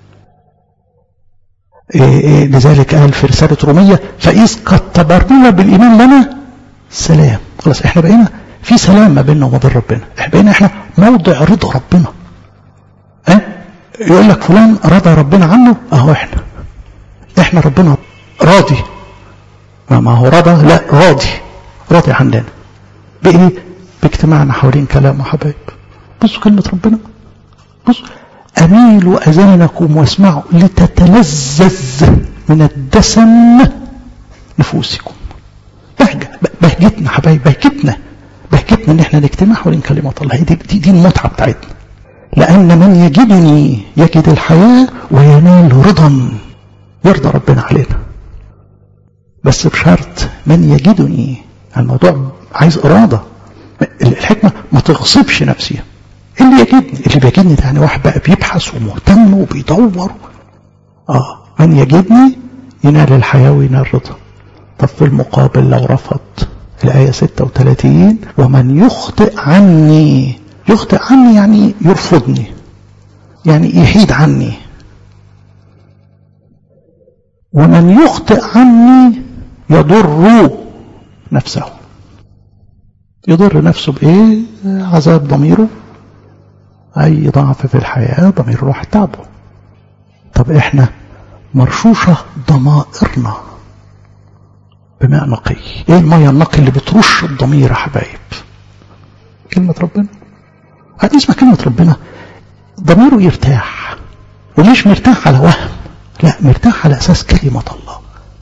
Speaker 1: إيه إيه لذلك قال في رسالة رومية فإذ قد تبرنا بالإيمان لنا سلام خلاص احنا بقينا في سلام ما بيننا وما بين ربنا احنا بقينا احنا موضع رضا ربنا اه؟ يقول لك فلان رضى ربنا عنه اهو احنا احنا ربنا راضي ما, ما هو رضى لا راضي راضي عننا بايه باجتماعنا حوالين كلامه حبايب بصوا كلمة ربنا بصوا أميلوا أذانكم واسمعوا لتتلذذ من الدسم نفوسكم بهجة بهجتنا حبايب بهجتنا بهجتنا ان احنا نجتمع حوالين كلمة الله دي, دي, دي المتعة بتاعتنا لأن من يجدني يجد الحياة وينال رضا يرضى ربنا علينا بس بشرط من يجدني الموضوع عايز إرادة الحكمة ما تغصبش نفسها اللي يجدني اللي بيجدني ده يعني واحد بقى بيبحث ومهتم وبيدور اه من يجدني ينال الحياة وينال رضا طب في المقابل لو رفض الآية 36 ومن يخطئ عني يخطئ عني يعني يرفضني يعني يحيد عني ومن يخطئ عني يضر نفسه يضر نفسه بإيه عذاب ضميره أي ضعف في الحياة ضمير راح تعبه طب إحنا مرشوشة ضمائرنا بماء نقي إيه المية النقي اللي بترش الضمير يا حبايب كلمة ربنا هذه اسمها كلمة ربنا ضميره يرتاح ومش مرتاح على وهم لا مرتاح على أساس كلمة الله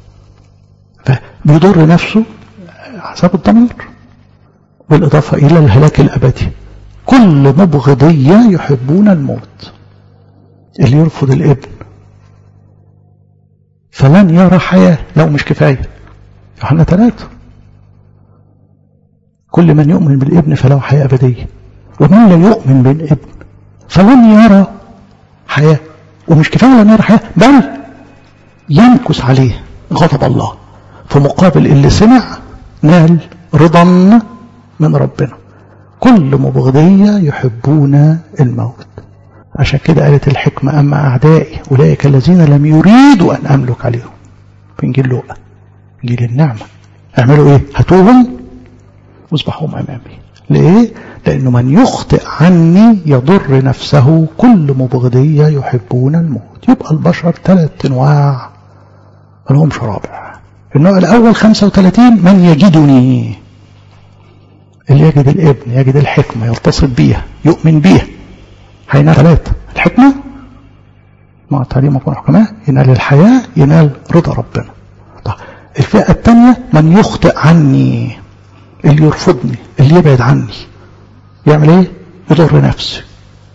Speaker 1: فبيضر نفسه حسب الضمير بالإضافة إلى الهلاك الأبدي كل مبغضية يحبون الموت اللي يرفض الابن فلن يرى حياة لو مش كفاية يوحنا ثلاثة كل من يؤمن بالابن فله حياة أبدية ومن لا يؤمن بالابن فلن يرى حياة ومش كفاية لن يرى حياة بل ينكس عليه غضب الله في مقابل اللي سمع نال رضا من ربنا كل مبغضية يحبون الموت عشان كده قالت الحكمة أما أعدائي أولئك الذين لم يريدوا أن أملك عليهم في إنجيل لوقا إنجيل النعمة اعملوا إيه هاتوهم واصبحوهم أمامي ليه لأنه من يخطئ عني يضر نفسه كل مبغضية يحبون الموت يبقى البشر ثلاث أنواع ملهمش رابع النوع الأول 35 من يجدني اللي يجد الابن يجد الحكمة يلتصق بيها يؤمن بيها هينال ثلاثة الحكمة مع تعليم أكون حكماء ينال الحياة ينال رضا ربنا طيب الفئة الثانية من يخطئ عني اللي يرفضني اللي يبعد عني يعمل ايه يضر نفسه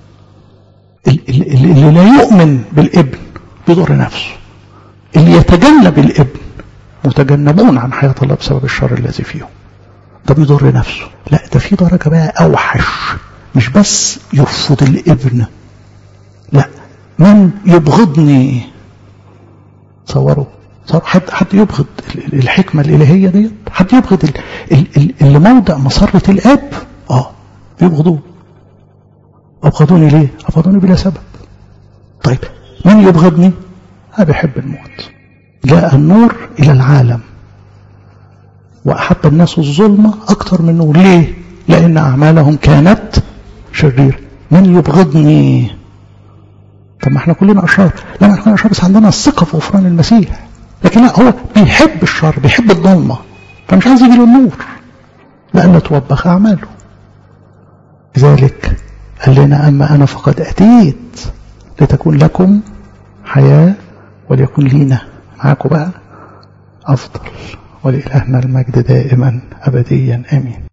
Speaker 1: اللي لا يؤمن بالابن يضر نفسه اللي يتجنب الابن متجنبون عن حياة الله بسبب الشر الذي فيهم ده بيضر نفسه لا ده في درجة بقى أوحش مش بس يرفض الابن لا من يبغضني تصوروا صار حد حد يبغض الحكمة الإلهية دي حد يبغض اللي موضع مسرة الآب اه بيبغضوه أبغضوني ليه أبغضوني بلا سبب طيب من يبغضني أنا بحب الموت جاء النور إلى العالم وأحب الناس الظلمة أكثر من النور ليه لأن أعمالهم كانت شرير من يبغضني طب ما احنا كلنا أشرار لا ما احنا أشرار بس عندنا الثقة في غفران المسيح لكن لا هو بيحب الشر بيحب الظلمة فمش عايز يجي له النور لأن توبخ أعماله لذلك قال لنا أما أنا فقد أتيت لتكون لكم حياة وليكن لينا معاكم بقى أفضل ولإلهنا المجد دائما أبديا آمين